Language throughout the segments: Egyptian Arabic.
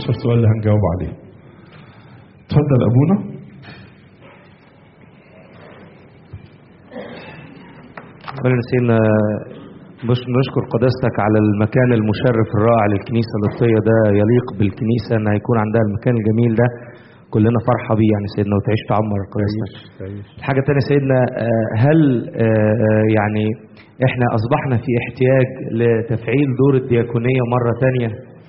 15 سؤال اللي هنجاوب عليه اتفضل ابونا أولا سيدنا مش نشكر قداستك على المكان المشرف الرائع للكنيسة القبطية ده يليق بالكنيسة إن هيكون عندها المكان الجميل ده كلنا فرحة بيه يعني سيدنا وتعيش تعمر قداستك الحاجة الثانية سيدنا آه، هل آه، آه، يعني احنا أصبحنا في احتياج لتفعيل دور الدياكونية مرة تانية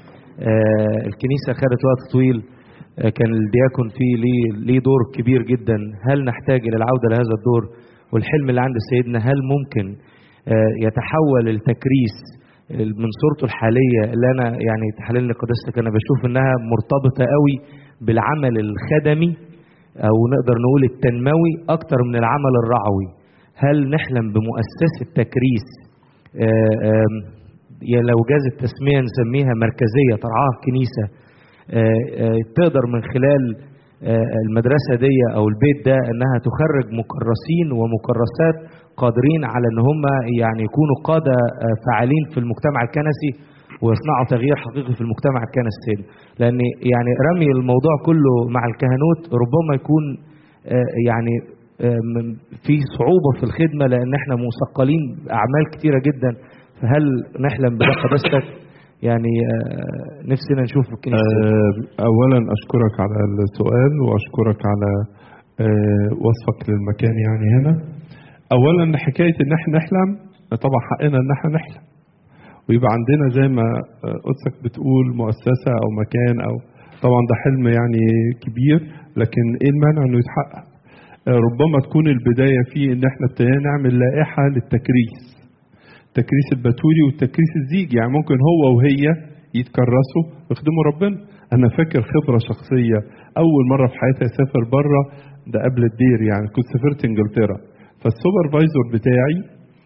آه، الكنيسة خدت وقت طويل آه، كان الدياكون فيه ليه, ليه دور كبير جدا هل نحتاج إلى العودة لهذا الدور والحلم اللي عند سيدنا هل ممكن آه، يتحول التكريس من صورته الحالية اللي أنا يعني تحللني قداستك أنا بشوف إنها مرتبطة قوي بالعمل الخدمي أو نقدر نقول التنموي أكتر من العمل الرعوي هل نحلم بمؤسسة تكريس آه، آم، يا لو جاز التسمية نسميها مركزية ترعاها الكنيسة آه، آه، تقدر من خلال آه، المدرسة دي أو البيت ده أنها تخرج مكرسين ومكرسات قادرين على أن هم يعني يكونوا قادة آه، فعالين في المجتمع الكنسي ويصنعوا تغيير حقيقي في المجتمع الكنسي لأن يعني رمي الموضوع كله مع الكهنوت ربما يكون آه، يعني آه، من- في صعوبة في الخدمة لأن احنا مثقلين بأعمال كتيرة جدا فهل نحلم بده قداستك يعني آه، نفسنا نشوف الكنيسة آه، اولا اشكرك على السؤال واشكرك على آه، وصفك للمكان يعني هنا اولا حكايه ان احنا نحلم طبعا حقنا ان احنا نحلم ويبقى عندنا زي ما آه، قدسك بتقول مؤسسه او مكان او طبعا ده حلم يعني كبير لكن ايه المانع انه يتحقق آه، ربما تكون البدايه فيه ان احنا ابتدينا نعمل لائحه للتكريس التكريس البتولي والتكريس الزيجي يعني ممكن هو وهي يتكرسوا ويخدموا ربنا انا فاكر خبره شخصيه اول مره في حياتي اسافر بره ده قبل الدير يعني كنت سافرت انجلترا فالسوبرفايزر بتاعي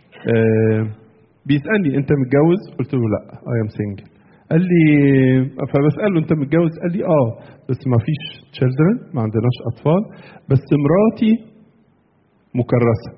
آه بيسالني انت متجوز قلت له لا اي ام سنجل قال لي فبساله انت متجوز قال لي اه بس ما فيش تشيلدرن ما عندناش اطفال بس مراتي مكرسه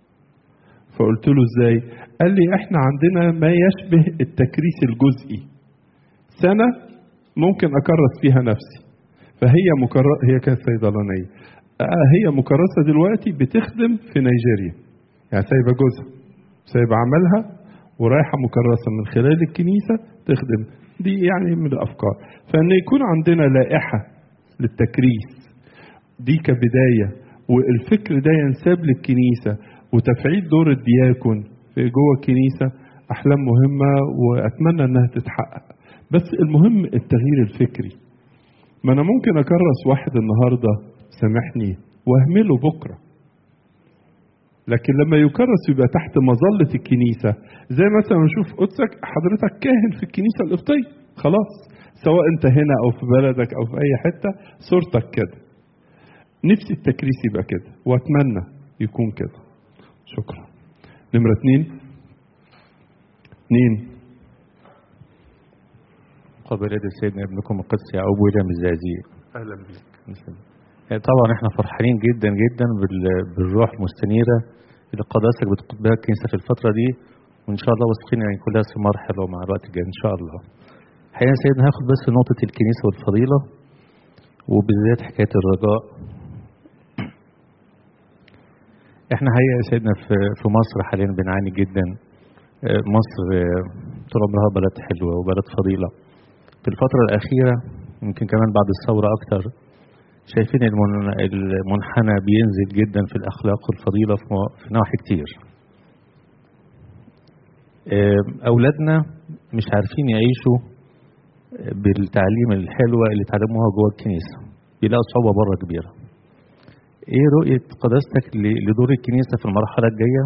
فقلت له ازاي قال لي احنا عندنا ما يشبه التكريس الجزئي سنه ممكن اكرس فيها نفسي فهي مكرس هي كانت صيدلانيه آه هي مكرسه دلوقتي بتخدم في نيجيريا يعني سايبه جوزها سايبه عملها ورايحه مكرسه من خلال الكنيسه تخدم دي يعني من الافكار فان يكون عندنا لائحه للتكريس دي كبدايه والفكر ده ينساب للكنيسه وتفعيل دور الدياكون في جوه الكنيسه احلام مهمه واتمنى انها تتحقق بس المهم التغيير الفكري ما انا ممكن اكرس واحد النهارده سامحني واهمله بكره لكن لما يكرس يبقى تحت مظلة الكنيسة زي مثلا نشوف قدسك حضرتك كاهن في الكنيسة القبطية خلاص سواء انت هنا او في بلدك او في اي حتة صورتك كده نفسي التكريس يبقى كده واتمنى يكون كده شكرا نمرة اتنين اتنين قبل يد سيدنا ابنكم القدس يعقوب ويليام الزازي اهلا بيك طبعا احنا فرحانين جدا جدا بال- بالروح المستنيره اللي قداستك بتقود بها الكنيسه في الفتره دي وان شاء الله واثقين يعني كلها ثمار حلوه مع الوقت الجاي ان شاء الله. حقيقه يا سيدنا هاخد بس نقطه الكنيسه والفضيله وبالذات حكايه الرجاء. احنا حقيقه يا سيدنا في في مصر حاليا بنعاني جدا آه، مصر آه، طول عمرها بلد حلوه وبلد فضيله. في الفتره الاخيره يمكن كمان بعد الثوره اكتر شايفين المن- المنحنى بينزل جدا في الأخلاق والفضيلة في مو- في نواحي كتير آم، أولادنا مش عارفين يعيشوا بالتعليم الحلوة اللي اتعلموها جوه الكنيسة بيلاقوا صعوبة بره كبيرة ايه رؤية قداستك ل- لدور الكنيسة في المرحلة الجاية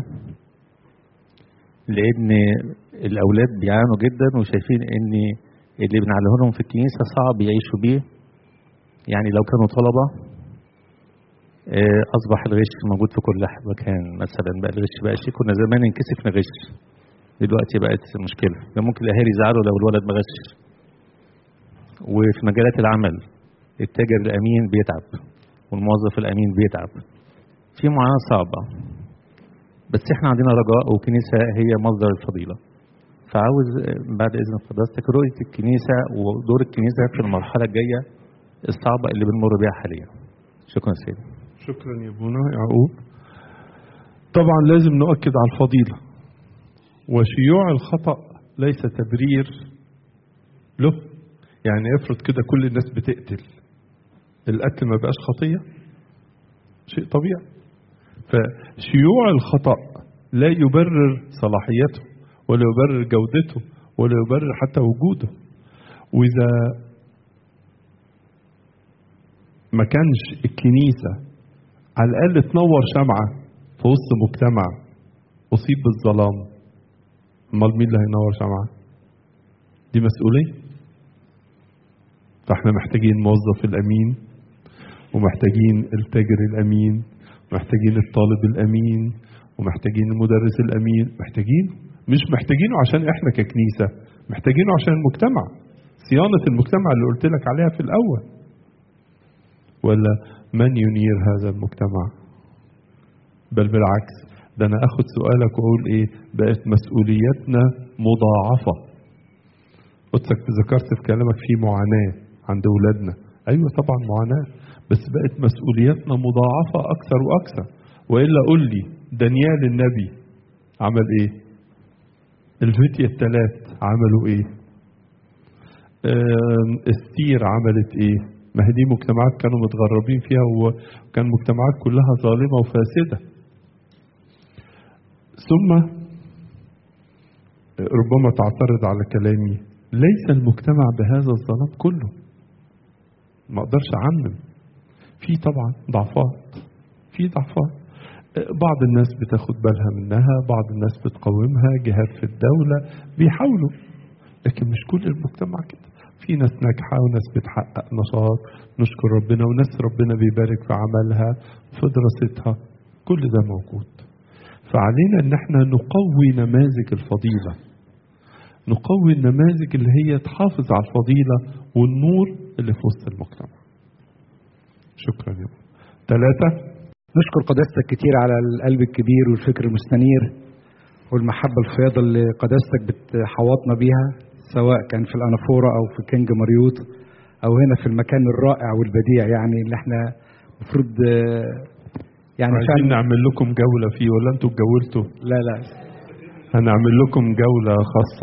لأن الأولاد بيعانوا جدا وشايفين إن اللي بنعلمه لهم في الكنيسة صعب يعيشوا بيه يعني لو كانوا طلبة آه، أصبح الغش موجود في كل مكان مثلا بقى الغش بقى شيء كنا زمان ننكسف نغش دلوقتي بقت مشكلة ده ممكن الأهالي يزعلوا لو الولد ما غش وفي مجالات العمل التاجر الأمين بيتعب والموظف الأمين بيتعب في معاناة صعبة بس احنا عندنا رجاء وكنيسة هي مصدر الفضيلة فعاوز بعد اذن حضرتك رؤيه الكنيسه ودور الكنيسه في المرحله الجايه الصعبه اللي بنمر بيها حاليا شكرا سيدي شكرا يا ابونا يعقوب طبعا لازم نؤكد على الفضيلة وشيوع الخطأ ليس تبرير له يعني افرض كده كل الناس بتقتل القتل ما بقاش خطية شيء طبيعي فشيوع الخطأ لا يبرر صلاحيته ولا يبرر جودته ولا يبرر حتى وجوده وإذا ما كانش الكنيسة على الأقل تنور شمعة في وسط مجتمع أصيب بالظلام أمال مين اللي هينور شمعة؟ دي مسؤولية فاحنا محتاجين الموظف الأمين ومحتاجين التاجر الأمين ومحتاجين الطالب الأمين ومحتاجين المدرس الأمين محتاجين مش محتاجينه عشان احنا ككنيسة محتاجينه عشان المجتمع صيانة المجتمع اللي قلت لك عليها في الأول ولا من ينير هذا المجتمع بل بالعكس ده انا اخد سؤالك واقول ايه بقت مسؤوليتنا مضاعفة قلت لك ذكرت في كلامك في معاناة عند اولادنا ايوه طبعا معاناة بس بقت مسؤوليتنا مضاعفة اكثر واكثر والا قول لي دانيال النبي عمل ايه الفتية الثلاث عملوا ايه استير عملت ايه ما هي دي مجتمعات كانوا متغربين فيها وكان مجتمعات كلها ظالمة وفاسدة ثم ربما تعترض على كلامي ليس المجتمع بهذا الظلام كله ما اقدرش اعمم في طبعا ضعفات في ضعفات بعض الناس بتاخد بالها منها بعض الناس بتقاومها جهات في الدولة بيحاولوا لكن مش كل المجتمع كده في ناس ناجحة وناس بتحقق نشاط نشكر ربنا وناس ربنا بيبارك في عملها في دراستها كل ده موجود فعلينا ان احنا نقوي نماذج الفضيلة نقوي النماذج اللي هي تحافظ على الفضيلة والنور اللي في وسط المجتمع شكرا يا ثلاثة نشكر قداستك كتير على القلب الكبير والفكر المستنير والمحبة الفياضة اللي قداستك بتحوطنا بيها سواء كان في الأنافورة أو في كينج مريوط أو هنا في المكان الرائع والبديع يعني اللي احنا المفروض يعني عايزين نعمل لكم جولة فيه ولا انتوا اتجولتوا؟ لا لا هنعمل لكم جولة خاصة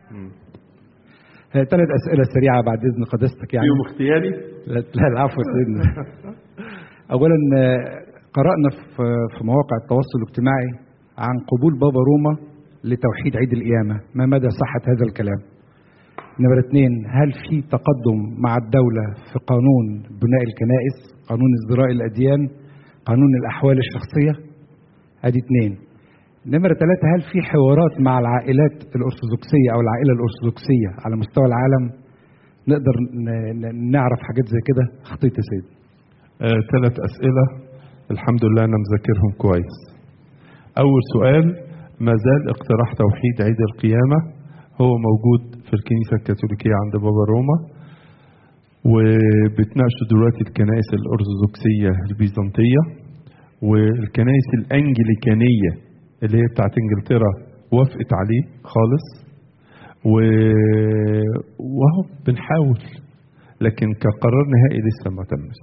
ثلاث أسئلة سريعة بعد إذن قداستك يعني فيهم اختياري؟ لا, لا العفو يا سيدنا أولا قرأنا في مواقع التواصل الاجتماعي عن قبول بابا روما لتوحيد عيد القيامة ما مدى صحة هذا الكلام نمرة اثنين هل في تقدم مع الدولة في قانون بناء الكنائس قانون ازدراء الأديان قانون الأحوال الشخصية ادي اثنين نمرة ثلاثة هل في حوارات مع العائلات الأرثوذكسية أو العائلة الأرثوذكسية على مستوى العالم نقدر نعرف حاجات زي كده خطيت يا سيدي آه، ثلاث أسئلة الحمد لله أنا مذاكرهم كويس أول سؤال ما زال اقتراح توحيد عيد القيامة هو موجود في الكنيسة الكاثوليكية عند بابا روما وبتناقشوا دلوقتي الكنائس الأرثوذكسية البيزنطية والكنائس الأنجليكانية اللي هي بتاعت إنجلترا وافقت عليه خالص و... وهو بنحاول لكن كقرار نهائي لسه ما تمش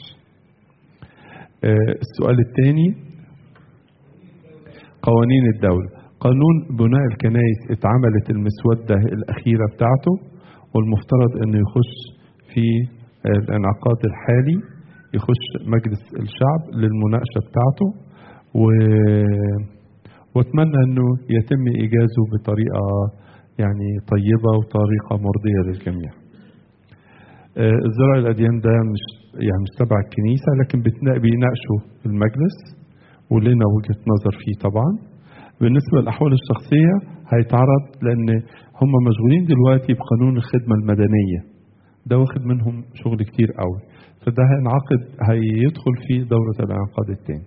السؤال الثاني قوانين الدولة قانون بناء الكنائس اتعملت المسودة الأخيرة بتاعته والمفترض أنه يخش في الانعقاد الحالي يخش مجلس الشعب للمناقشة بتاعته و... واتمنى انه يتم ايجازه بطريقة يعني طيبة وطريقة مرضية للجميع الزراعة الأديان ده مش يعني مش تبع الكنيسة لكن بيناقشوا المجلس ولنا وجهة نظر فيه طبعا بالنسبة للأحوال الشخصية هيتعرض لأن هم مشغولين دلوقتي بقانون الخدمة المدنية ده واخد منهم شغل كتير قوي فده هينعقد هيدخل في دورة الانعقاد التاني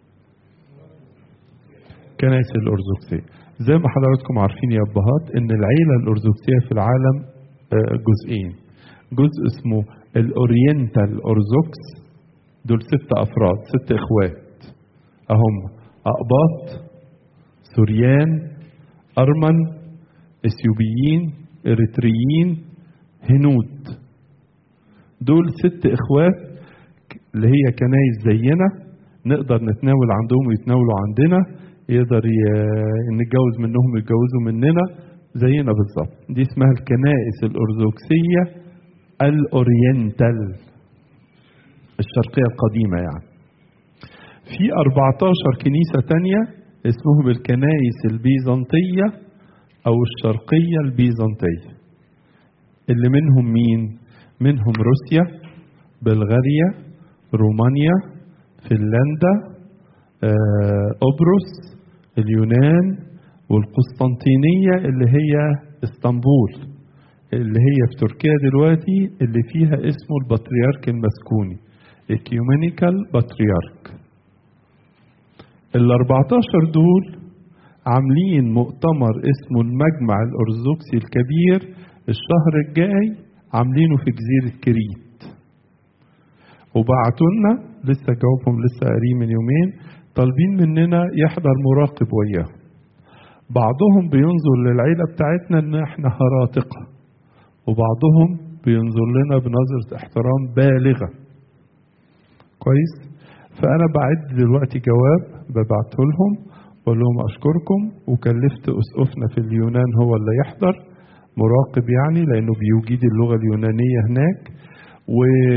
كنائس الأرثوذكسية زي ما حضراتكم عارفين يا أبهات إن العيلة الأرثوذكسية في العالم جزئين جزء اسمه الأورينتال أرثوذكس دول ست أفراد ست إخوات أهم أقباط سوريان أرمن اثيوبيين اريتريين هنود دول ست اخوات اللي هي كنايس زينا نقدر نتناول عندهم ويتناولوا عندنا يقدر ي- نتجوز منهم يتجوزوا مننا زينا بالظبط دي اسمها الكنائس الأرثوذكسية الأورينتال الشرقية القديمة يعني في 14 كنيسة تانية اسمهم الكنائس البيزنطية أو الشرقية البيزنطية اللي منهم مين؟ منهم روسيا بلغاريا رومانيا فنلندا آه، قبرص اليونان والقسطنطينية اللي هي اسطنبول اللي هي في تركيا دلوقتي اللي فيها اسمه البطريرك المسكوني اكيومينيكال بطريرك ال 14 دول عاملين مؤتمر اسمه المجمع الأرثوذكسي الكبير الشهر الجاي عاملينه في جزيرة كريت وبعتوا لنا لسه جاوبهم لسه قاريه من يومين طالبين مننا يحضر مراقب وياهم بعضهم بينظر للعيلة بتاعتنا ان احنا هراطقة وبعضهم بينظر لنا بنظرة احترام بالغة كويس فانا بعد دلوقتي جواب ببعته لهم بقول لهم اشكركم وكلفت اسقفنا في اليونان هو اللي يحضر مراقب يعني لانه بيجيد اللغة اليونانية هناك و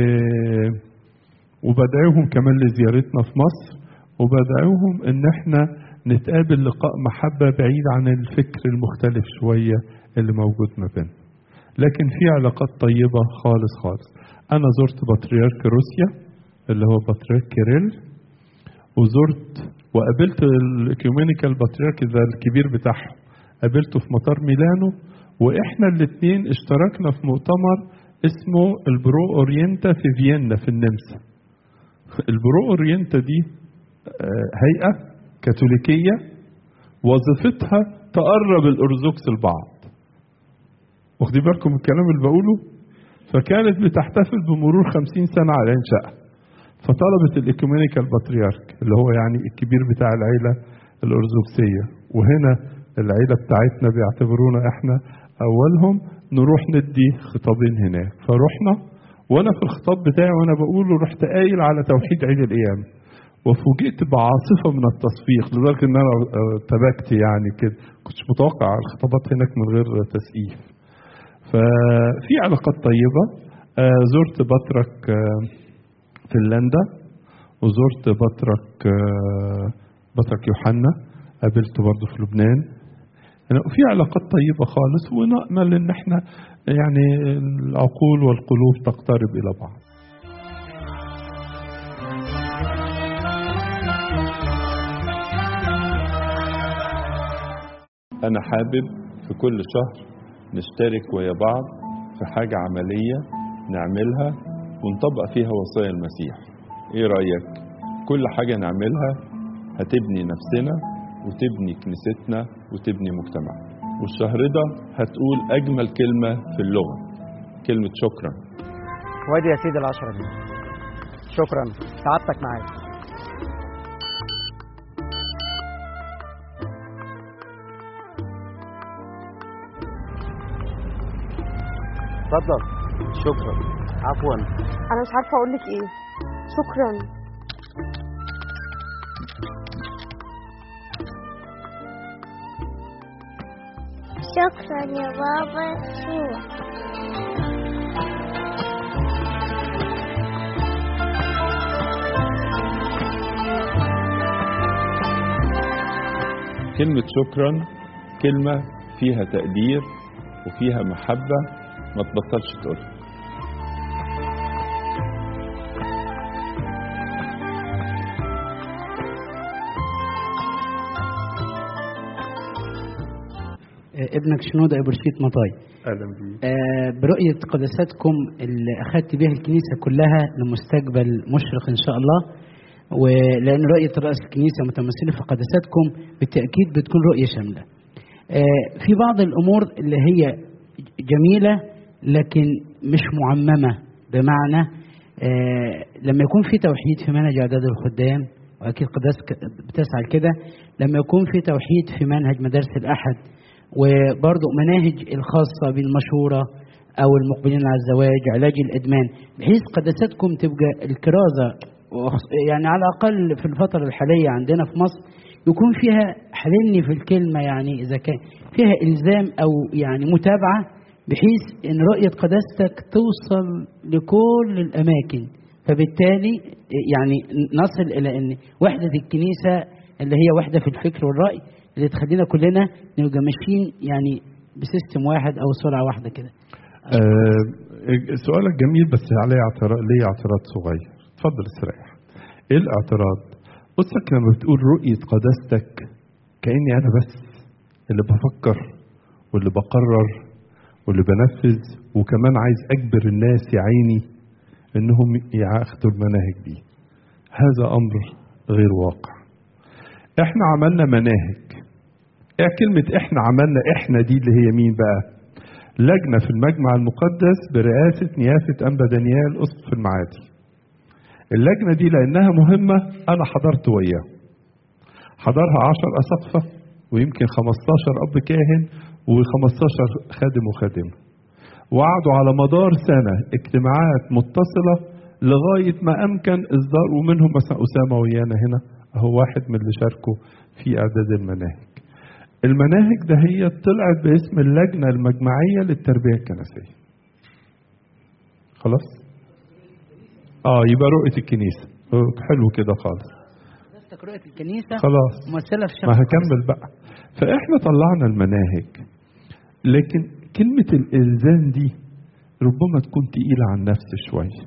وبدعوهم كمان لزيارتنا في مصر وبدعوهم ان احنا نتقابل لقاء محبة بعيد عن الفكر المختلف شوية اللي موجود ما بيننا لكن في علاقات طيبة خالص خالص أنا زرت بطريرك روسيا اللي هو بطريرك كيريل وزرت وقابلت الاكيومينيكال بطريرك ده الكبير بتاعهم قابلته في مطار ميلانو واحنا الاثنين اشتركنا في مؤتمر اسمه البرو اورينتا في فيينا في النمسا البرو اورينتا دي آه، هيئه كاثوليكيه وظيفتها تقرب الارثوذكس لبعض واخدين بالكم من الكلام اللي بقوله فكانت بتحتفل بمرور خمسين سنة على إنشائها فطلبت الإكومينيكال بطريرك اللي هو يعني الكبير بتاع العيلة الأرثوذكسية وهنا العيلة بتاعتنا بيعتبرونا إحنا أولهم نروح ندي خطابين هناك فرحنا وأنا في الخطاب بتاعي وأنا بقوله رحت قايل على توحيد عيد القيامة وفوجئت بعاصفة من التصفيق لدرجة إن أنا ارتبكت يعني كده كنتش متوقع الخطابات هناك من غير تسقيف ففي علاقات طيبة آه، زرت بطرك آه، فنلندا وزرت بطرك آه، بطرك يوحنا قابلته برضه في لبنان يعني في علاقات طيبة خالص ونأمل ان احنا يعني العقول والقلوب تقترب الى بعض أنا حابب في كل شهر نشترك ويا بعض في حاجة عملية نعملها ونطبق فيها وصايا المسيح إيه رأيك؟ كل حاجة نعملها هتبني نفسنا وتبني كنيستنا وتبني مجتمعنا والشهر ده هتقول أجمل كلمة في اللغة كلمة شكرا وادي يا سيدي العشرة دي شكرا سعادتك معايا اتفضل شكرا عفوا انا مش عارفه اقول لك ايه شكرا شكرا يا بابا يسوع كلمة شكرا كلمة فيها تقدير وفيها محبة ما تبطلش تقولها ابنك شنودة إبرشيت مطاي أهلا بيك آه، برؤية قدساتكم اللي أخذت بها الكنيسة كلها لمستقبل مشرق إن شاء الله ولأن رؤية رأس الكنيسة متمثلة في قدساتكم بالتأكيد بتكون رؤية شاملة آه، في بعض الأمور اللي هي جميلة لكن مش معممة بمعنى آه، لما يكون في توحيد في منهج إعداد الخدام وأكيد قداسك بتسعى لكده لما يكون في توحيد في منهج مدارس الأحد وبرضه مناهج الخاصة بالمشورة أو المقبلين على الزواج علاج الإدمان بحيث قداستكم تبقى الكرازة وخص- يعني على الأقل في الفترة الحالية عندنا في مصر يكون فيها حللني في الكلمة يعني إذا كان فيها إلزام أو يعني متابعة بحيث إن رؤية قداستك توصل لكل الأماكن فبالتالي يعني نصل إلى أن وحدة الكنيسة اللي هي وحدة في الفكر والرأي اللي تخلينا كلنا نبقى ماشيين يعني بسيستم واحد أو سرعة واحدة كده آه، سؤالك جميل بس عليه اعتراض ليه اعتراض صغير اتفضل استريح ايه الاعتراض بصك لما بتقول رؤية قداستك كأني انا بس اللي بفكر واللي بقرر واللي بنفذ وكمان عايز اجبر الناس يا عيني انهم ياخدوا المناهج دي هذا امر غير واقع احنا عملنا مناهج ايه كلمة احنا عملنا احنا دي اللي هي مين بقى لجنة في المجمع المقدس برئاسة نيافة أنبا دانيال أسقف المعادي اللجنة دي لأنها مهمة أنا حضرت وياه حضرها عشر أسقفة ويمكن 15 أب كاهن و15 خادم وخادمة وقعدوا على مدار سنة اجتماعات متصلة لغاية ما أمكن إصدار ومنهم مثلا أسامة ويانا هنا هو واحد من اللي شاركوا في إعداد المناهج المناهج ده هي طلعت باسم اللجنة المجمعية للتربية الكنسية خلاص اه يبقى رؤية الكنيسة حلو كده خالص قداستك رؤية الكنيسة خلاص ممثلة في ما شخص هكمل بقى فاحنا طلعنا المناهج لكن كلمة الإلزام دي ربما تكون تقيلة عن النفس شوية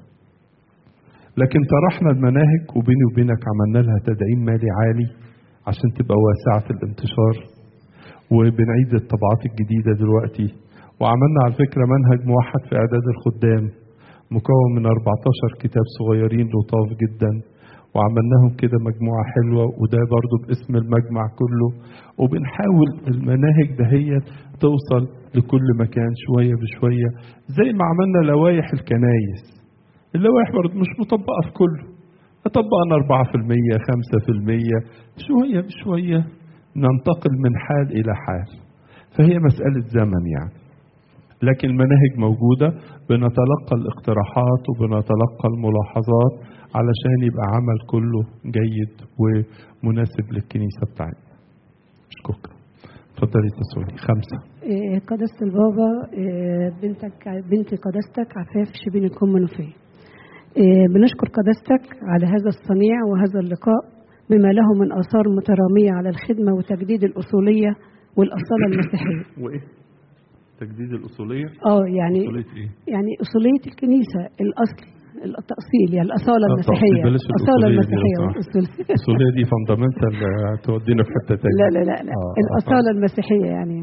لكن طرحنا المناهج وبيني وبينك عملنا لها تدعيم مالي عالي عشان تبقى واسعة الانتشار وبنعيد الطبعات الجديدة دلوقتي وعملنا على فكرة منهج موحد في إعداد الخدام مكون من 14 كتاب صغيرين لطاف جدا وعملناهم كده مجموعة حلوة وده برضو باسم المجمع كله وبنحاول المناهج دهيت توصل لكل مكان شوية بشوية زي ما عملنا لوائح الكنايس اللوائح برضو مش مطبقة في كله طبقنا 4% 5% شوية بشوية ننتقل من حال إلى حال فهي مسألة زمن يعني لكن المناهج موجودة بنتلقى الاقتراحات وبنتلقى الملاحظات علشان يبقى عمل كله جيد ومناسب للكنيسة بتاعتنا أشكرك اتفضلي تسولي خمسة إيه، قداسة البابا إيه، بنتك بنت قداستك عفاف شبين الكم منوفية إيه، بنشكر قداستك على هذا الصنيع وهذا اللقاء بما له من آثار مترامية على الخدمة وتجديد الأصولية والأصالة المسيحية وإيه؟ تجديد الأصولية؟ اه يعني أصولية إيه؟ يعني أصولية الكنيسة الأصل التأصيل يعني الأصالة آه، المسيحية بلاش الأصالة الأصولية دي المسيحية لو والأصول الأصولية دي فاندامنتال تودينا في حتة تانية لا لا لا, لا. آه، الأصالة المسيحية يعني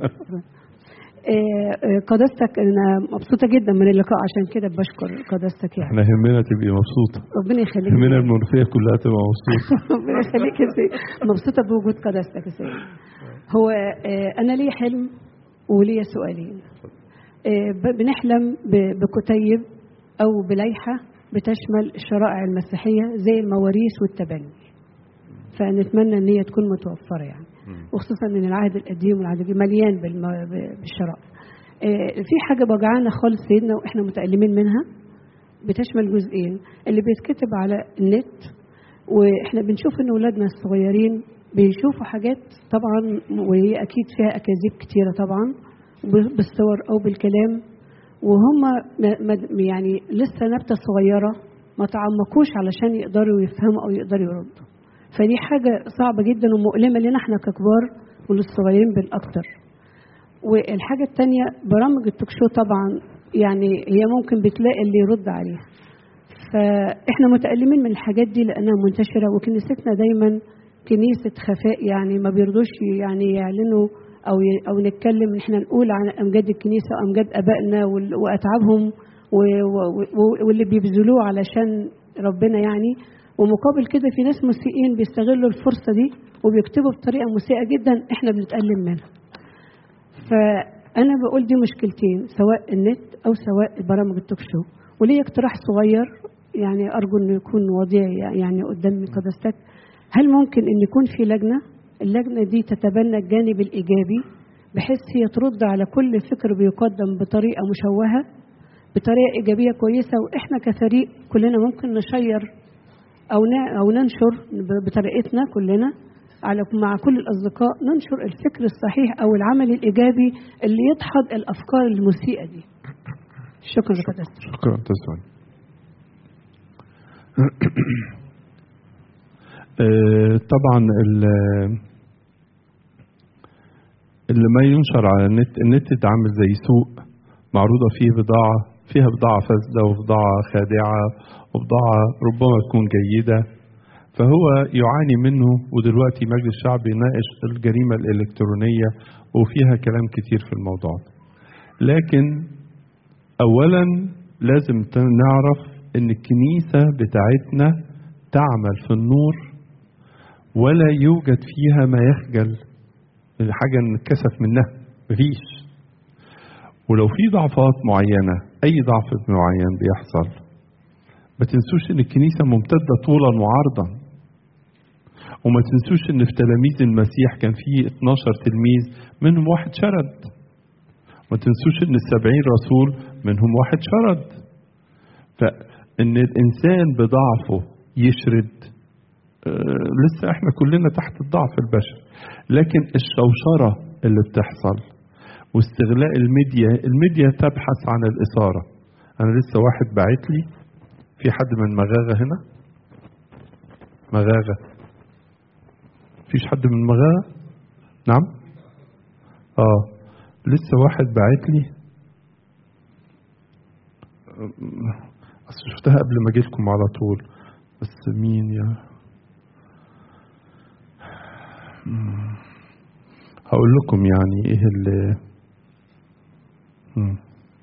آه، آه، قداستك أنا مبسوطة جدا من اللقاء عشان كده بشكر قداستك يعني احنا يهمنا تبقي مبسوطة ربنا يخليك يهمنا المنوفية كلها تبقى مبسوطة ربنا يخليك يا سيدي مبسوطة بوجود قداستك يا سيدي هو آه، أنا ليا حلم وليا سؤالين آه، ب- بنحلم ب- بكتيب أو بلائحة بتشمل الشرائع المسيحية زي المواريث والتبني فنتمنى ان هي تكون متوفره يعني وخصوصا ان العهد القديم والعهد الجديد مليان بالم- ب- بالشرائع آه، في حاجه بجعانه خالص سيدنا واحنا متالمين منها بتشمل جزئين اللي بيتكتب على النت واحنا بنشوف ان اولادنا الصغيرين بيشوفوا حاجات طبعا وهي اكيد فيها اكاذيب كتيره طبعا ب- بالصور او بالكلام وهم م- م- يعني لسه نبته صغيره ما تعمقوش علشان يقدروا يفهموا او يقدروا يردوا فدي حاجه صعبه جدا ومؤلمه لنا احنا ككبار وللصغيرين بالاكتر والحاجه الثانيه برامج التوك شو طبعا يعني هي ممكن بتلاقي اللي يرد عليها فاحنا متألمين من الحاجات دي لانها منتشره وكنيستنا دايما كنيسه خفاء يعني ما بيرضوش يعني يعلنوا او ي- او نتكلم ان احنا نقول عن امجاد الكنيسه وامجاد ابائنا وال- واتعابهم و- و- و- واللي بيبذلوه علشان ربنا يعني ومقابل كده في ناس مسيئين بيستغلوا الفرصه دي وبيكتبوا بطريقه مسيئه جدا احنا بنتألم منها فانا بقول دي مشكلتين سواء النت او سواء برامج التوك شو وليه اقتراح صغير يعني ارجو انه يكون وضيع يعني قدام قداستك هل ممكن ان يكون في لجنه اللجنه دي تتبنى الجانب الايجابي بحيث هي ترد على كل فكر بيقدم بطريقة مشوهة بطريقة إيجابية كويسة وإحنا كفريق كلنا ممكن نشير أو ن- أو ننشر ب- بطريقتنا كلنا على مع كل الأصدقاء ننشر الفكر الصحيح أو العمل الإيجابي اللي يدحض الأفكار المسيئة دي شكرا لقداستك شكرا تسوني آه، طبعا ال- اللي ما ينشر على النت النت ده عامل زي سوق معروضة فيه بضاعة فيها بضاعة فاسدة وبضاعة خادعة وبضاعة ربما تكون جيدة فهو يعاني منه ودلوقتي مجلس الشعب يناقش الجريمة الإلكترونية وفيها كلام كتير في الموضوع ده. لكن أولا لازم ت- نعرف إن الكنيسة بتاعتنا تعمل في النور ولا يوجد فيها ما يخجل حاجة نتكسف منها مفيش ولو في ضعفات معينة أي ضعف معين بيحصل ما تنسوش إن الكنيسة ممتدة طولا وعرضا وما تنسوش إن في تلاميذ المسيح كان في 12 تلميذ منهم واحد شرد ما تنسوش إن السبعين رسول منهم واحد شرد فإن الإنسان بضعفه يشرد آه، لسه احنا كلنا تحت الضعف البشري لكن الشوشرة اللي بتحصل واستغلاء الميديا الميديا تبحث عن الإثارة أنا لسه واحد باعت لي في حد من مغاغة هنا مغاغة فيش حد من مغاغة نعم اه لسه واحد باعت لي اصل شفتها قبل ما اجيلكم على طول بس مين يا مم. هقول لكم يعني ايه اللي مم.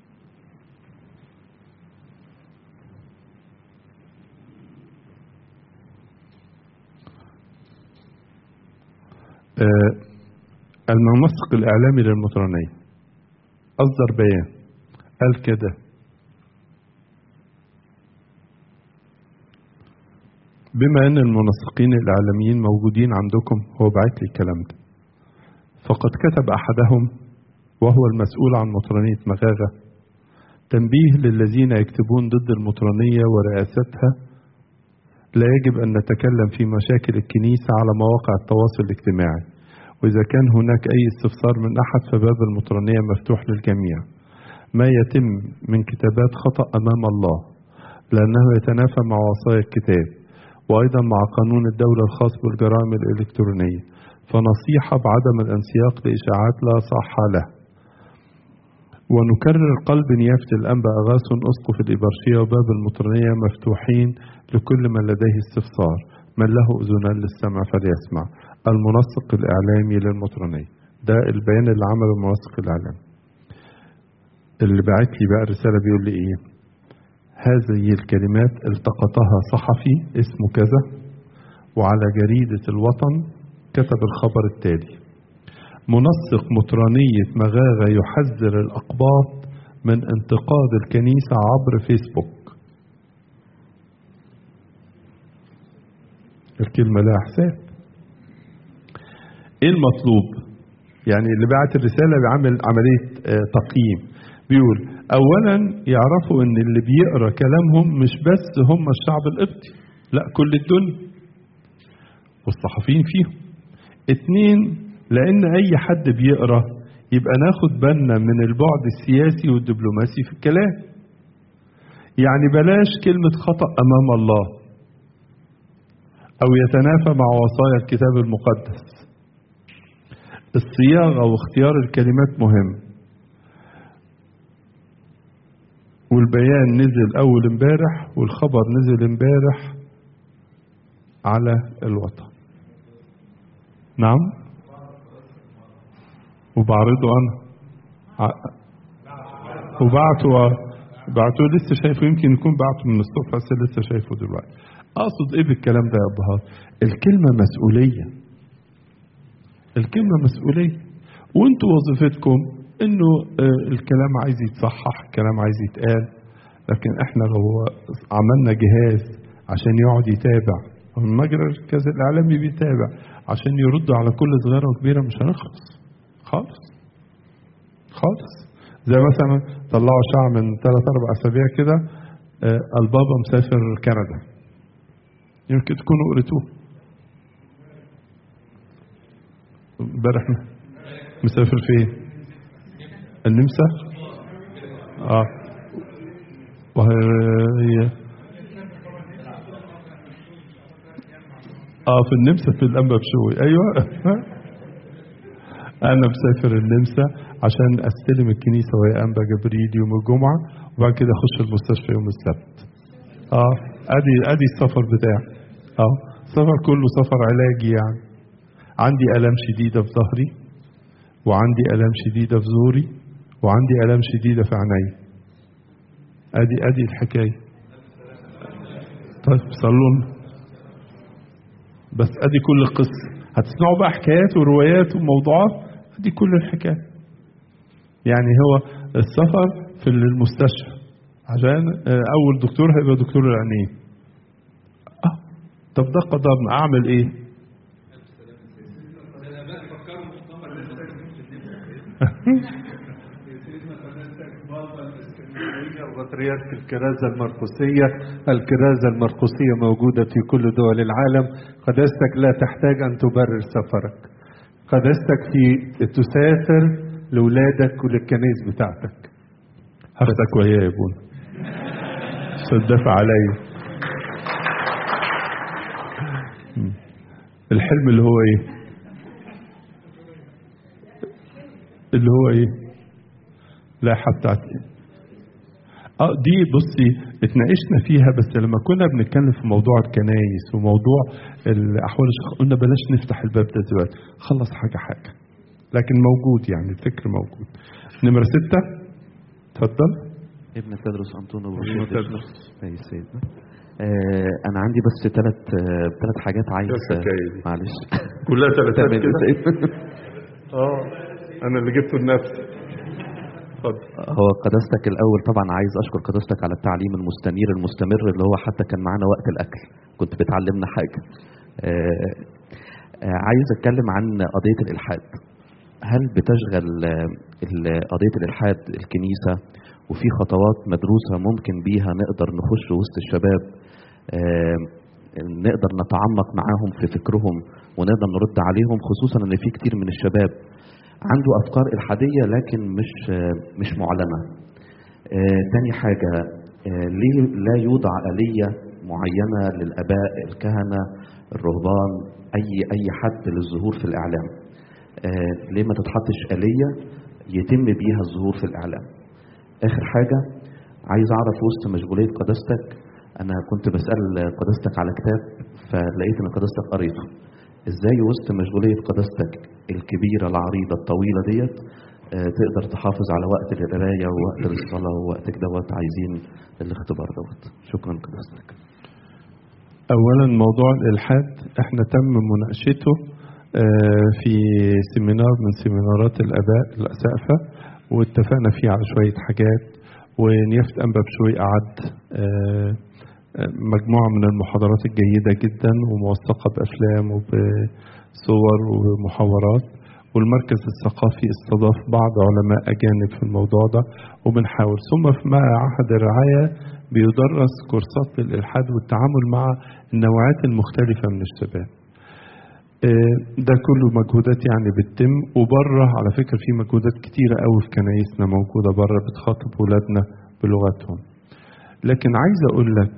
آه، المنسق الإعلامي للمطرانية أصدر بيان قال كده بما أن المنسقين الإعلاميين موجودين عندكم هو بعت لي الكلام ده فقد كتب أحدهم وهو المسؤول عن مطرانية مغاغة تنبيه للذين يكتبون ضد المطرانية ورئاستها لا يجب أن نتكلم في مشاكل الكنيسة على مواقع التواصل الاجتماعي وإذا كان هناك أي استفسار من أحد فباب المطرانية مفتوح للجميع ما يتم من كتابات خطأ أمام الله لأنه يتنافى مع وصايا الكتاب وأيضا مع قانون الدولة الخاص بالجرائم الإلكترونية فنصيحة بعدم الانسياق لإشاعات لا صح له ونكرر قلب نيافة الأنبا أغاثن أسقف الإبرشية وباب المطرانية مفتوحين لكل من لديه استفسار من له أذنان للسمع فليسمع المنسق الإعلامي للمطرانية ده البيان اللي عمله المنسق الإعلامي اللي بعت لي بقى رسالة بيقول لي إيه هذه الكلمات التقطها صحفي اسمه كذا وعلى جريدة الوطن كتب الخبر التالي منسق مطرانية مغاغة يحذر الأقباط من انتقاد الكنيسة عبر فيسبوك الكلمة لها حساب ايه المطلوب يعني اللي بعت الرسالة بيعمل عملية آه، تقييم بيقول اولا يعرفوا ان اللي بيقرا كلامهم مش بس هم الشعب القبطي لا كل الدنيا والصحفيين فيهم اتنين لان اي حد بيقرا يبقى ناخد بالنا من البعد السياسي والدبلوماسي في الكلام يعني بلاش كلمة خطأ أمام الله أو يتنافى مع وصايا الكتاب المقدس الصياغة واختيار الكلمات مهم والبيان نزل أول امبارح والخبر نزل امبارح على الوطن نعم وبعرضه أنا ع- وبعته بعته لسه شايفه يمكن يكون بعته من الصبح بس لسه شايفه دلوقتي اقصد ايه بالكلام ده يا ابهات الكلمه مسؤوليه الكلمه مسؤوليه وانتوا وظيفتكم انه آه، الكلام عايز يتصحح الكلام عايز يتقال لكن احنا لو عملنا جهاز عشان يقعد يتابع المجرى الكاز الاعلامي بيتابع عشان يردوا على كل صغيره وكبيره مش هنخلص خالص خالص زي مثلا طلعوا شعر من ثلاث اربع اسابيع كده آه، البابا مسافر كندا يمكن تكونوا قريتوه امبارح مسافر فين؟ النمسا؟ اه وهي اه في النمسا في الانبا بشوي ايوه انا مسافر النمسا عشان استلم الكنيسه وهي انبا جبريل يوم الجمعه وبعد كده اخش المستشفى يوم السبت اه ادي ادي السفر بتاعي اه السفر كله سفر علاجي يعني عندي الام شديده في ظهري وعندي الام شديده في زوري وعندي الام شديده في عيني ادي ادي الحكايه طيب صلوا لنا. بس ادي كل القصه هتسمعوا بقى حكايات وروايات وموضوعات ادي كل الحكايه يعني هو السفر في المستشفى عشان آه، اول دكتور هيبقى دكتور العينين اه طب ده قدرنا اعمل ايه بطريرك الكرازة المرقسية الكرازة المرقسية موجودة في كل دول العالم قداستك لا تحتاج أن تبرر سفرك قداستك في تسافر لولادك وللكنائس بتاعتك هاخدك وياه يا ابونا عشان تدافع عليا مم. الحلم اللي هو ايه اللي هو ايه اللائحه بتاعتي اه دي بصي اتناقشنا فيها بس لما كنا بنتكلم في موضوع الكنايس وموضوع الاحوال الشخص قلنا بلاش نفتح الباب ده دلوقتي خلص حاجه حاجه لكن موجود يعني الفكر موجود نمره ستة اتفضل ابن تدرس أنطون أبو ابن بشير تدرس. أي سيدنا آه أنا عندي بس ثلاث ثلاث حاجات عايز الحكاية دي. معلش كلها ثلاثات تمام، كده سيدنا. اه انا اللي جبته لنفسي اتفضل هو قداستك الأول طبعا عايز أشكر قداستك على التعليم المستنير المستمر اللي هو حتى كان معانا وقت الأكل كنت بتعلمنا حاجة آه آه عايز أتكلم عن قضية الإلحاد هل بتشغل آه، ال- قضية الإلحاد الكنيسة وفي خطوات مدروسة ممكن بيها نقدر نخش وسط الشباب آه، نقدر نتعمق معاهم في فكرهم ونقدر نرد عليهم خصوصا ان في كتير من الشباب عنده افكار الحاديه لكن مش آه، مش معلنه. آه، تاني حاجه آه، ليه لا يوضع اليه معينه للاباء الكهنه الرهبان اي اي حد للظهور في الاعلام. آه، ليه ما تتحطش اليه يتم بيها الظهور في الاعلام. اخر حاجه عايز اعرف وسط مشغوليه قداستك انا كنت بسال قداستك على كتاب فلقيت ان قداستك قريته ازاي وسط مشغوليه قداستك الكبيره العريضه الطويله ديت آه، تقدر تحافظ على وقت للقرايه ووقت للصلاه ووقتك دوت عايزين الاختبار دوت شكرا قداستك اولا موضوع الالحاد احنا تم مناقشته آه، في سيمينار من سيمينارات الاباء الاسقفه واتفقنا فيه على شويه حاجات ونيافه انبا بشوي قعد آه، آه، مجموعه من المحاضرات الجيده جدا وموثقه بافلام وبصور ومحاورات والمركز الثقافي استضاف بعض علماء اجانب في الموضوع ده وبنحاول ثم في معهد الرعايه بيدرس كورسات للالحاد والتعامل مع النوعات المختلفه من الشباب آه، ده كله مجهودات يعني بتتم وبره على فكره في مجهودات كتيره قوي في كنايسنا موجوده بره بتخاطب ولادنا بلغتهم لكن عايز اقول لك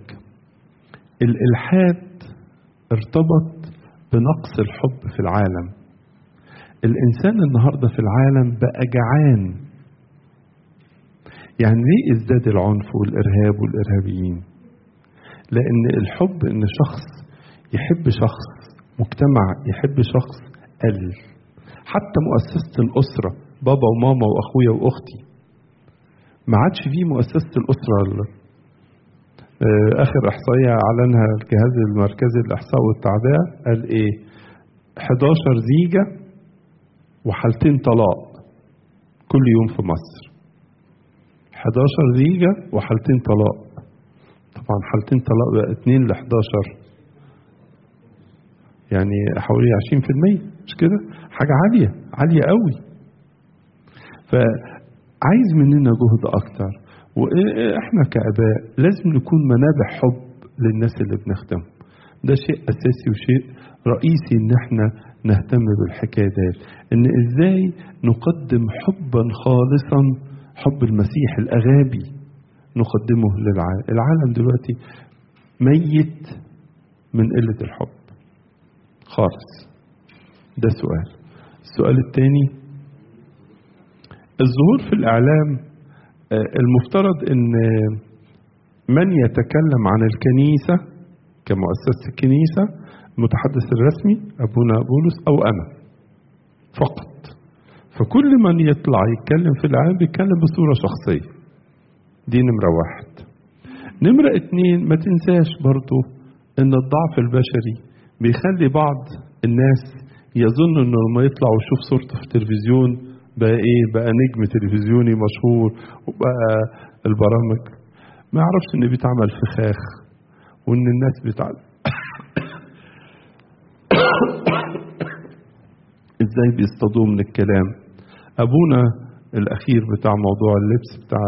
الالحاد ارتبط بنقص الحب في العالم الانسان النهارده في العالم بقى جعان يعني ليه ازداد العنف والارهاب والارهابيين لان الحب ان شخص يحب شخص مجتمع يحب شخص قل حتى مؤسسة الأسرة بابا وماما وأخويا وأختي ما عادش فيه مؤسسة الأسرة ال- آه، آخر إحصائية أعلنها الجهاز المركزي للإحصاء والتعبئة قال إيه 11 زيجة وحالتين طلاق كل يوم في مصر 11 زيجة وحالتين طلاق طبعا حالتين طلاق بقى 2 ل 11 يعني حوالي 20% مش كده حاجة عالية عالية قوي عايز مننا جهد اكتر واحنا كاباء لازم نكون منابع حب للناس اللي بنخدمهم ده شيء اساسي وشيء رئيسي ان احنا نهتم بالحكايه دي ان ازاي نقدم حبا خالصا حب المسيح الاغابي نقدمه للعالم العالم دلوقتي ميت من قله الحب خالص ده سؤال السؤال الثاني الظهور في الاعلام المفترض ان من يتكلم عن الكنيسه كمؤسسه الكنيسه المتحدث الرسمي ابونا بولس او انا فقط فكل من يطلع يتكلم في العالم بيتكلم بصوره شخصيه دي نمره واحد نمره اتنين ما تنساش برضو ان الضعف البشري بيخلي بعض الناس يظن انه لما يطلع ويشوف صورته في التلفزيون بقى ايه بقى نجم تلفزيوني مشهور وبقى البرامج ما يعرفش ان بيتعمل فخاخ وان الناس بتعمل ازاي بيصطادوه من الكلام ابونا الاخير بتاع موضوع اللبس بتاع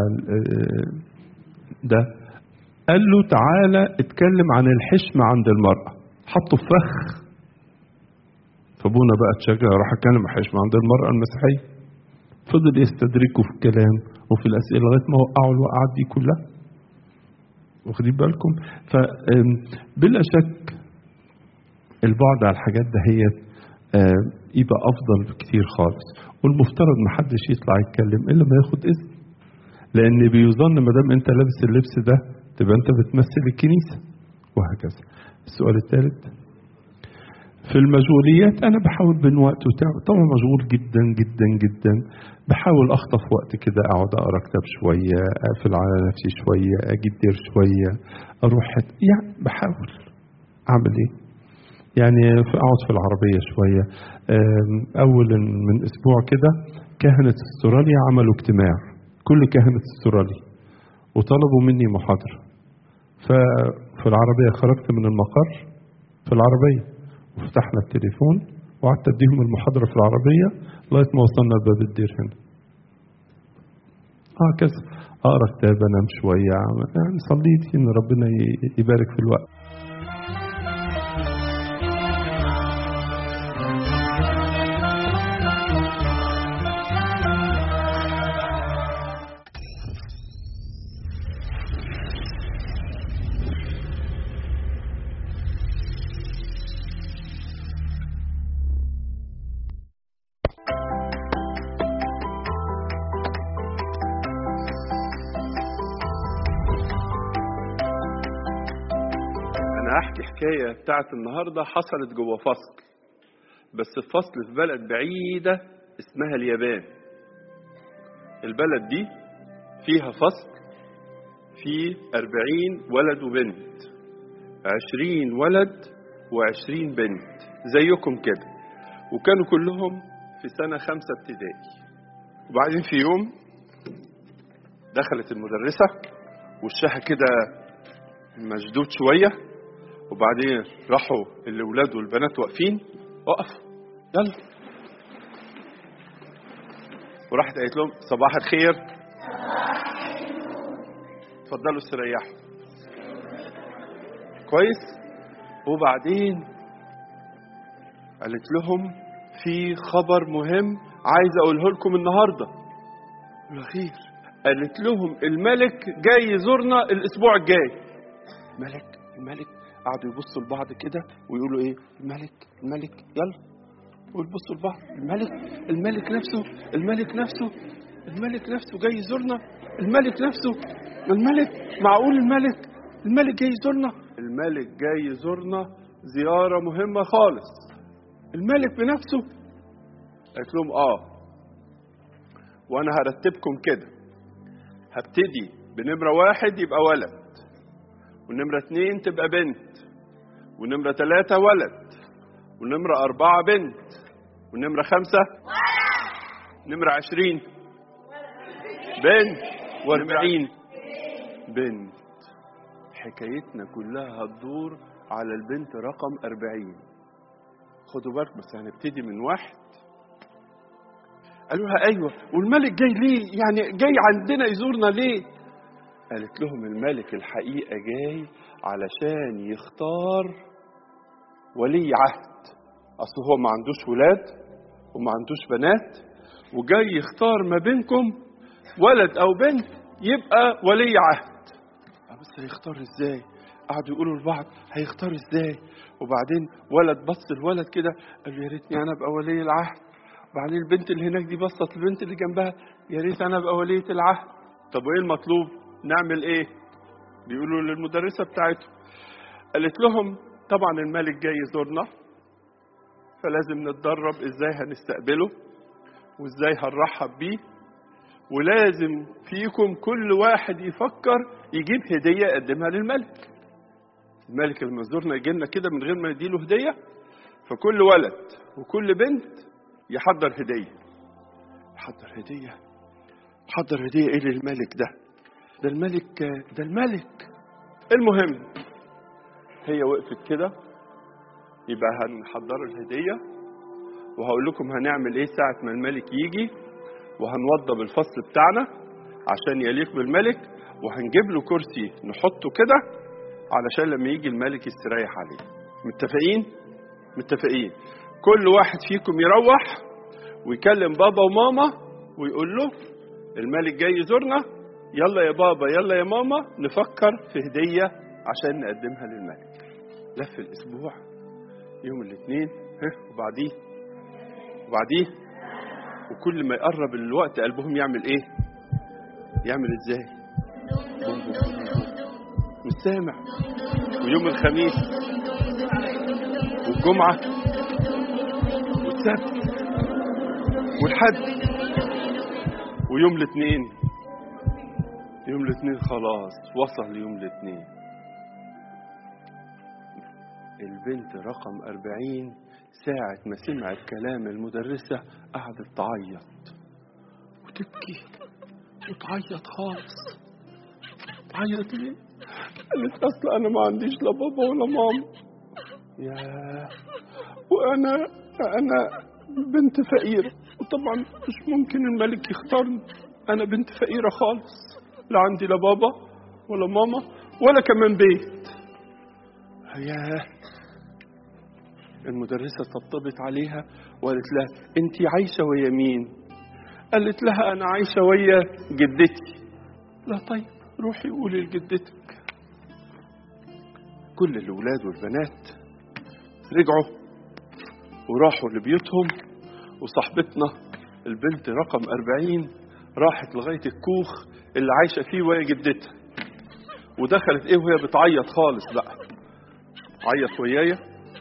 ده قال له تعالى اتكلم عن الحشمة عند المرأة حطه في فخ فابونا بقى اتشجع راح اتكلم عن الحشمة عند المرأة المسيحية فضل يستدركه في الكلام وفي الاسئله لغايه ما وقعوا الوقعات دي كلها واخدين بالكم فبلا شك البعد على الحاجات دهيت يبقى افضل بكتير خالص والمفترض ما حدش يطلع يتكلم الا ما ياخد اذن لان بيظن ما دام انت لابس اللبس ده تبقى انت بتمثل الكنيسه وهكذا السؤال الثالث في المشغوليات انا بحاول بين وقت وتعب طبعا مشغول جدا جدا جدا بحاول اخطف وقت كده اقعد اقرا كتاب شويه اقفل على نفسي شويه اجيب دير شويه اروح حت... يعني بحاول اعمل ايه يعني اقعد في العربيه شويه اول من اسبوع كده كهنه استراليا عملوا اجتماع كل كهنه استراليا وطلبوا مني محاضره ففي العربيه خرجت من المقر في العربيه وفتحنا التليفون وقعدت اديهم المحاضره في العربيه لغايه ما وصلنا لباب الدير هنا هكذا اقرا كتاب انام شويه يعني صليت ان ربنا يبارك في الوقت الحكاية بتاعت النهاردة حصلت جوه فصل بس الفصل في بلد بعيدة اسمها اليابان البلد دي فيها فصل فيه أربعين ولد وبنت عشرين ولد وعشرين بنت زيكم كده وكانوا كلهم في سنة خمسة ابتدائي وبعدين في يوم دخلت المدرسة وشها كده مشدود شويه وبعدين راحوا الاولاد والبنات واقفين وقف يلا وراحت قالت لهم صباح الخير اتفضلوا استريحوا كويس وبعدين قالت لهم في خبر مهم عايز اقوله لكم النهارده خير قالت لهم الملك جاي يزورنا الاسبوع الجاي ملك الملك قعدوا يبصوا لبعض كده ويقولوا ايه الملك الملك يلا ويبصوا لبعض الملك الملك نفسه الملك نفسه الملك نفسه جاي يزورنا الملك نفسه الملك معقول الملك الملك جاي يزورنا الملك جاي يزورنا زيارة مهمة خالص الملك بنفسه قالت لهم اه وانا هرتبكم كده هبتدي بنمرة واحد يبقى ولد ونمرة اتنين تبقى بنت ونمرة تلاتة ولد ونمرة أربعة بنت ونمرة خمسة ولد نمرة عشرين بنت واربعين بنت حكايتنا كلها هتدور على البنت رقم أربعين خدوا بالكم بس هنبتدي من واحد قالوا لها ايوه والملك جاي ليه يعني جاي عندنا يزورنا ليه قالت لهم الملك الحقيقه جاي علشان يختار ولي عهد اصل هو ما عندوش ولاد وما عندوش بنات وجاي يختار ما بينكم ولد او بنت يبقى ولي عهد بس هيختار ازاي قعدوا يقولوا لبعض هيختار ازاي وبعدين ولد بص الولد كده قال له يا ريتني انا ابقى ولي العهد وبعدين البنت اللي هناك دي بصت البنت اللي جنبها يا ريت انا ابقى ولية العهد طب وايه المطلوب نعمل ايه بيقولوا للمدرسة بتاعتهم قالت لهم طبعا الملك جاي يزورنا فلازم نتدرب ازاي هنستقبله وازاي هنرحب بيه ولازم فيكم كل واحد يفكر يجيب هدية يقدمها للملك الملك لما يزورنا يجي لنا كده من غير ما يديله هدية فكل ولد وكل بنت يحضر هدية يحضر هدية حضر هدية ايه للملك ده ده الملك ده الملك المهم هي وقفت كده يبقى هنحضر الهدية وهقول لكم هنعمل ايه ساعة ما الملك يجي وهنوضب الفصل بتاعنا عشان يليق بالملك وهنجيب له كرسي نحطه كده علشان لما يجي الملك يستريح عليه متفقين متفقين كل واحد فيكم يروح ويكلم بابا وماما ويقول له الملك جاي يزورنا يلا يا بابا يلا يا ماما نفكر في هدية عشان نقدمها للملك لف الأسبوع يوم الاثنين ها وبعديه وبعديه وكل ما يقرب الوقت قلبهم يعمل ايه يعمل ازاي بوم بوم بوم بوم. مش سامع ويوم الخميس والجمعة والسبت والحد ويوم الاثنين يوم الاثنين خلاص وصل يوم الاثنين البنت رقم أربعين ساعة ما سمعت كلام المدرسة قعدت تعيط وتبكي وتعيط خالص تعيط ليه؟ قالت أصل أنا ما عنديش لا بابا ولا ماما يا وأنا أنا بنت فقيرة وطبعا مش ممكن الملك يختارني أنا بنت فقيرة خالص لا عندي لا بابا ولا ماما ولا كمان بيت ياه المدرسة طبطبت عليها وقالت لها انت عايشة ويا مين قالت لها انا عايشة ويا جدتي لا طيب روحي قولي لجدتك كل الولاد والبنات رجعوا وراحوا لبيوتهم وصاحبتنا البنت رقم أربعين راحت لغاية الكوخ اللي عايشة فيه وهي جدتها ودخلت ايه وهي بتعيط خالص بقى عيط ويايا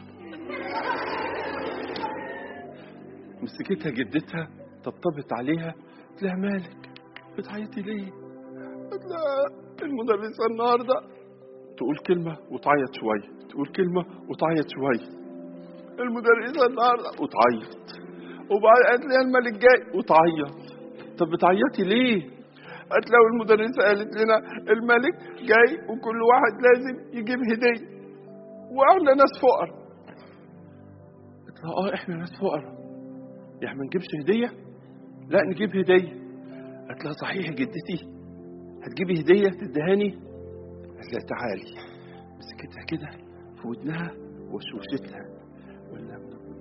مسكتها جدتها طبطبت عليها قلت لها مالك بتعيطي ليه قلت لها المدرسة النهاردة تقول كلمة وتعيط شوية تقول كلمة وتعيط شوية المدرسة النهاردة وتعيط وبعد قالت لي الملك جاي وتعيط طب بتعيطي ليه قالت لو المدرسة قالت لنا الملك جاي وكل واحد لازم يجيب هدية واحنا ناس فقراء قلت لها اه احنا ناس فقراء يعني ما نجيبش هدية لا نجيب هدية قالت لها صحيح يا جدتي هتجيبي هدية تدهاني قالت لها تعالي مسكتها كده في ودنها وشوشتها ولا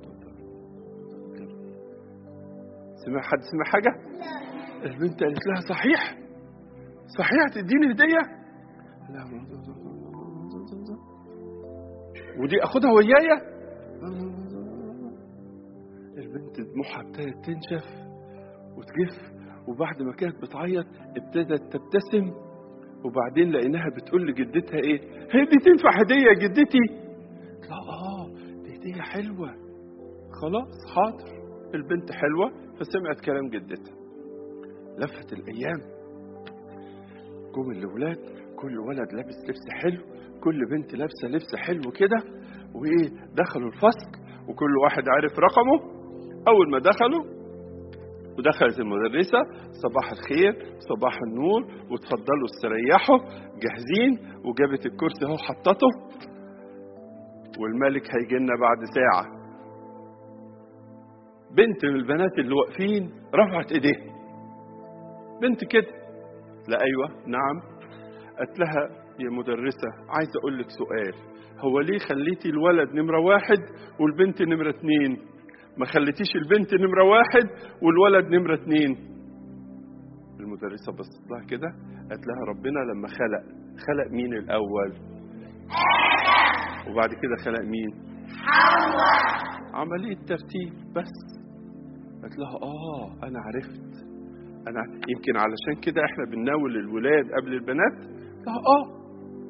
سمع حد سمع حاجة البنت قالت لها صحيح صحيح تديني هدية لا ودي اخدها ويايا البنت دموعها ابتدت تنشف وتجف وبعد ما كانت بتعيط ابتدت تبتسم وبعدين لقيناها بتقول لجدتها ايه هي دي تنفع هديه يا جدتي لا اه دي هديه حلوه خلاص حاضر البنت حلوه فسمعت كلام جدتها لفت الايام جم الاولاد كل ولد لابس لبس حلو كل بنت لابسه لبس حلو كده وايه دخلوا الفصل وكل واحد عرف رقمه اول ما دخلوا ودخلت المدرسة صباح الخير صباح النور وتفضلوا استريحوا جاهزين وجابت الكرسي اهو حطته والملك هيجي لنا بعد ساعة بنت من البنات اللي واقفين رفعت ايديها بنت كده لا ايوه نعم قالت لها يا مدرسة عايز اقول لك سؤال هو ليه خليتي الولد نمرة واحد والبنت نمرة اتنين ما خليتيش البنت نمرة واحد والولد نمرة اتنين المدرسة بصت لها كده قالت لها ربنا لما خلق خلق مين الأول وبعد كده خلق مين عملية ترتيب بس قالت لها اه انا عرفت انا يمكن علشان كده احنا بنناول الولاد قبل البنات لها اه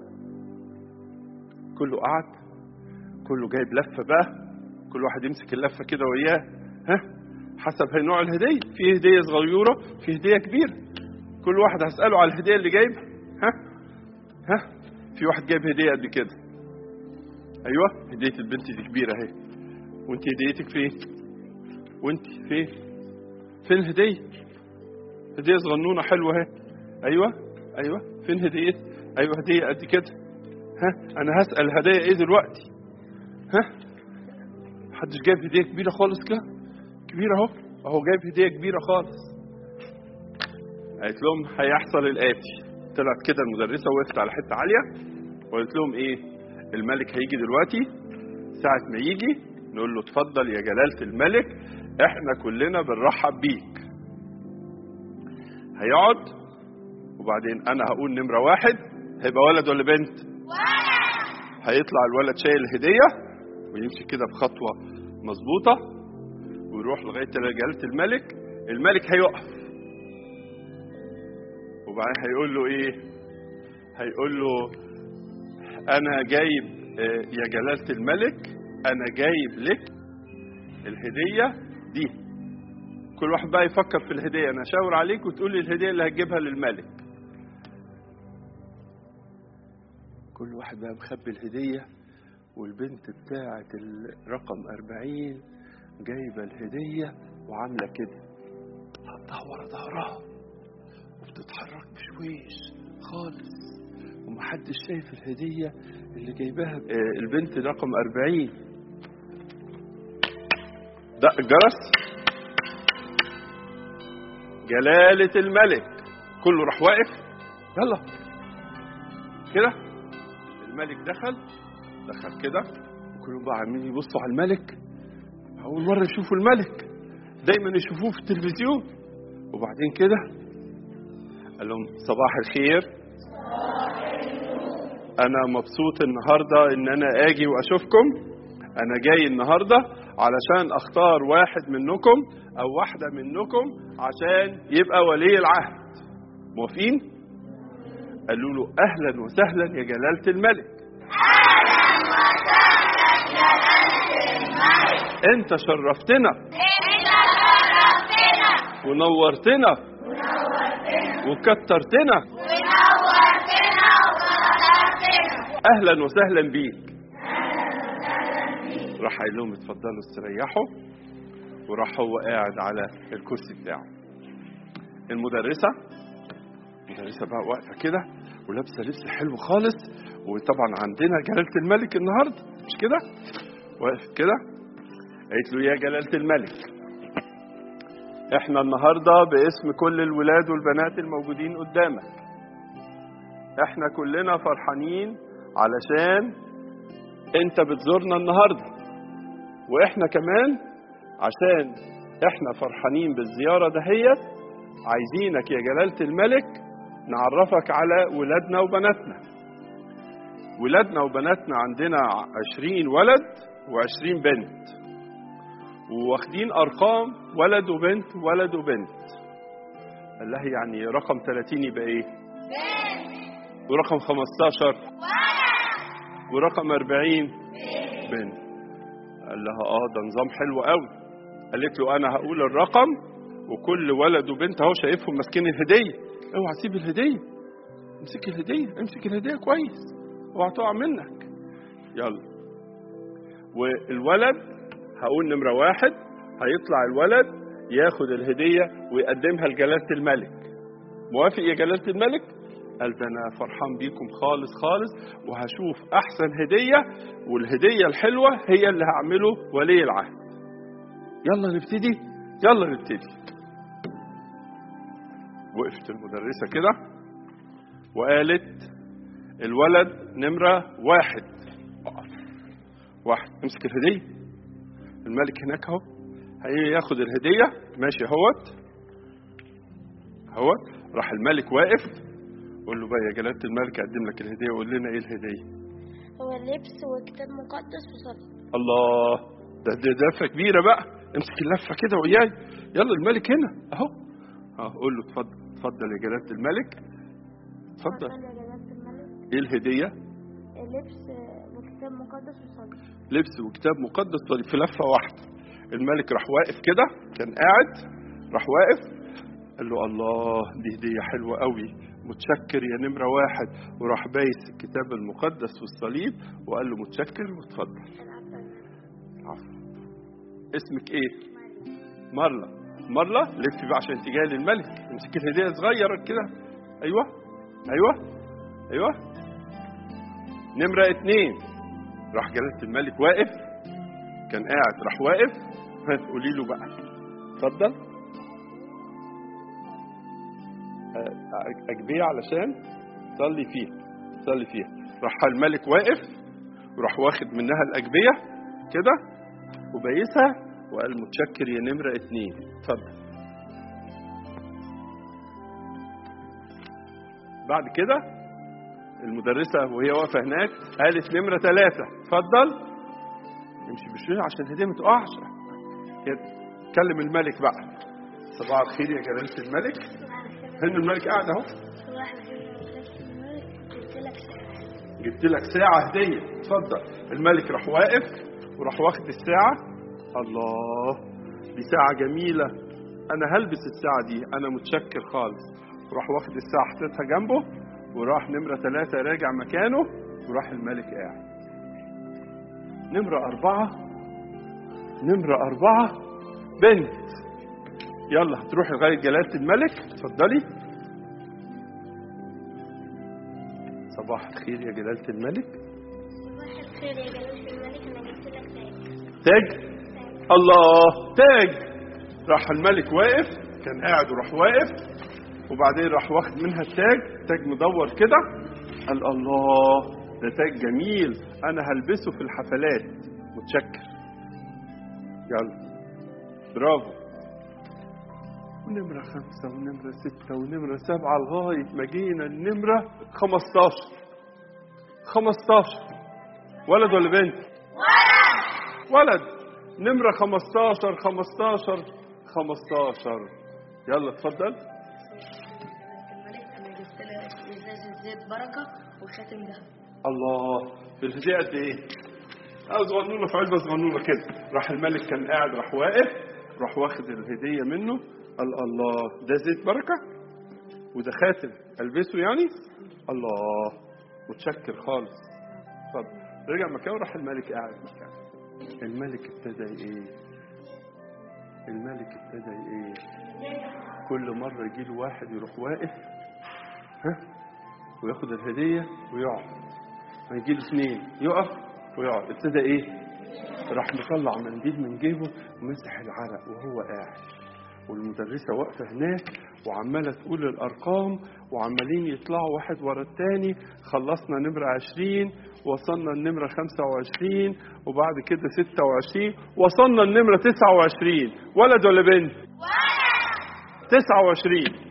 كله قعد كله جايب لفه بقى كل واحد يمسك اللفه كده وياه ها حسب هي نوع الهديه في هديه صغيره في هديه كبيره كل واحد هساله على الهديه اللي جايبها ها ها في واحد جايب هديه قد كده ايوه هديه البنت دي كبيره اهي وانت هديتك فين وانت فين فين الهديه هديه صغنونه حلوه اهي ايوه ايوه فين هديه ايوه هديه قد كده ها انا هسال هدايا ايه دلوقتي ها محدش جايب هديه كبيره خالص كده كبيره اهو اهو جايب هديه كبيره خالص قالت لهم هيحصل الاتي طلعت كده المدرسه وقفت على حته عاليه وقالت لهم ايه الملك هيجي دلوقتي ساعه ما يجي نقول له اتفضل يا جلاله الملك احنا كلنا بنرحب بيك هيقعد وبعدين انا هقول نمره واحد هيبقى ولد ولا بنت هيطلع الولد شايل الهديه ويمشي كده بخطوه مظبوطه ويروح لغايه جلاله الملك الملك هيقف وبعدين هيقول له ايه هيقول له انا جايب آه، يا جلاله الملك انا جايب لك الهديه دي كل واحد بقى يفكر في الهديه انا اشاور عليك وتقول لي الهديه اللي هتجيبها للملك كل واحد بقى مخبي الهديه والبنت بتاعه الرقم 40 جايبه الهديه وعامله كده حطها ورا ظهرها وبتتحرك بشويش خالص ومحدش شايف الهديه اللي جايباها آه، البنت رقم 40 دق الجرس جلالة الملك كله راح واقف يلا كده الملك دخل دخل كده وكلهم بقى عمالين يبصوا على الملك أول مرة يشوفوا الملك دايما يشوفوه في التلفزيون وبعدين كده قال لهم صباح الخير أنا مبسوط النهاردة إن أنا آجي وأشوفكم أنا جاي النهاردة علشان أختار واحد منكم أو واحدة منكم عشان يبقى ولي العهد موافقين؟ قالوا له أهلا وسهلا يا جلالة الملك أنت شرفتنا ونورتنا وكترتنا أهلا وسهلا بيك راح قايل لهم اتفضلوا استريحوا وراح هو قاعد على الكرسي بتاعه المدرسة المدرسة بقى واقفة كده ولابسة لبس حلو خالص وطبعا عندنا جلالة الملك النهاردة مش كده وقفت كده قالت له يا جلالة الملك احنا النهاردة باسم كل الولاد والبنات الموجودين قدامك احنا كلنا فرحانين علشان انت بتزورنا النهارده واحنا كمان عشان احنا فرحانين بالزياره دهيت عايزينك يا جلاله الملك نعرفك على ولادنا وبناتنا ولادنا وبناتنا عندنا عشرين ولد وعشرين بنت وواخدين ارقام ولد وبنت ولد وبنت قال لها يعني رقم 30 يبقى ايه ورقم 15 ورقم 40 بنت قال لها اه ده نظام حلو قوي قالت له انا هقول الرقم وكل ولد وبنت اهو شايفهم ماسكين الهديه اوعى تسيب الهديه امسك الهديه امسك الهديه كويس اوعى تقع منك يلا والولد هقول نمره واحد هيطلع الولد ياخد الهديه ويقدمها لجلاله الملك موافق يا جلاله الملك قال ده انا فرحان بيكم خالص خالص وهشوف احسن هديه والهديه الحلوه هي اللي هعمله ولي العهد يلا نبتدي يلا نبتدي وقفت المدرسة كده وقالت الولد نمرة واحد اقف واحد امسك الهدية الملك هناك اهو هياخد الهدية ماشي اهوت اهوت راح الملك واقف قول له بقى يا جلالة الملك اقدم لك الهدية وقول لنا ايه الهدية هو لبس وكتاب مقدس وصليب الله ده ده لفة كبيرة بقى امسك اللفة كده وياي يلا الملك هنا اهو اه قول له اتفضل اتفضل يا جلالة الملك اتفضل يا جلالة الملك ايه الهدية لبس وكتاب مقدس وصليب لبس وكتاب مقدس طيب في لفة واحدة الملك راح واقف كده كان قاعد راح واقف قال له الله دي هدية حلوة قوي متشكر يا نمرة واحد وراح بايس الكتاب المقدس والصليب وقال له متشكر واتفضل عفو اسمك ايه مارلا مارلا لفي بقى عشان تجاه للملك امسك الهدية صغيرة كده ايوه ايوه ايوه نمرة اتنين راح جلالة الملك واقف كان قاعد راح واقف ها، قولي له بقى اتفضل أ- اجبيه علشان صلي فيها صلي فيها راح الملك واقف وراح واخد منها الاجبيه كده وبايسها وقال متشكر يا نمره اتنين اتفضل بعد كده المدرسة وهي واقفة هناك قالت نمرة ثلاثة اتفضل امشي بشوية عشان الهدية ما تقعش كده كلم الملك بقى صباح الخير يا جلالة الملك هن الملك قاعد اهو صباح الخير يا جلالة الملك جبت لك ساعة جبت لك ساعة هدية اتفضل الملك راح واقف وراح واخد الساعة الله دي ساعة جميلة أنا هلبس الساعة دي أنا متشكر خالص وراح واخد الساعة حطيتها جنبه وراح نمرة ثلاثة راجع مكانه وراح الملك قاعد نمرة أربعة نمرة أربعة بنت يلا هتروحي لغاية جلالة الملك اتفضلي صباح الخير يا جلالة الملك صباح الخير يا جلالة الملك أنا جبت لك ساعة تاج الله تاج راح الملك واقف كان قاعد وراح واقف وبعدين راح واخد منها التاج تاج مدور كده قال الله ده تاج جميل انا هلبسه في الحفلات متشكر يلا برافو ونمرة خمسة ونمرة ستة ونمرة سبعة لغاية ما جينا النمرة خمستاشر خمستاشر ولد ولا بنت؟ ولد نمرة 15 15 15 يلا اتفضل الملك انا جبت لك ازازه زيت بركه وخاتم ذهب الله في الهدية قد ايه؟ اه صغنونة في علبة صغنونة كده راح الملك كان قاعد راح واقف راح واخد الهدية منه قال الله ده زيت بركة وده خاتم البسه يعني الله متشكر خالص اتفضل رجع مكانه راح الملك قاعد مكانه الملك ابتدى ايه الملك ابتدى ايه كل مرة يجي له واحد يروح واقف ها وياخد الهدية ويقعد هيجي له اثنين يقف ويقعد ابتدى ايه راح مطلع منديل من جيبه ومسح العرق وهو قاعد والمدرسة واقفة هناك وعمالة تقول الأرقام وعمالين يطلعوا واحد ورا التاني خلصنا نمرة عشرين وصلنا النمرة خمسة وعشرين وبعد كده ستة وعشرين وصلنا النمرة تسعة وعشرين ولد ولا بنت؟ تسعة وعشرين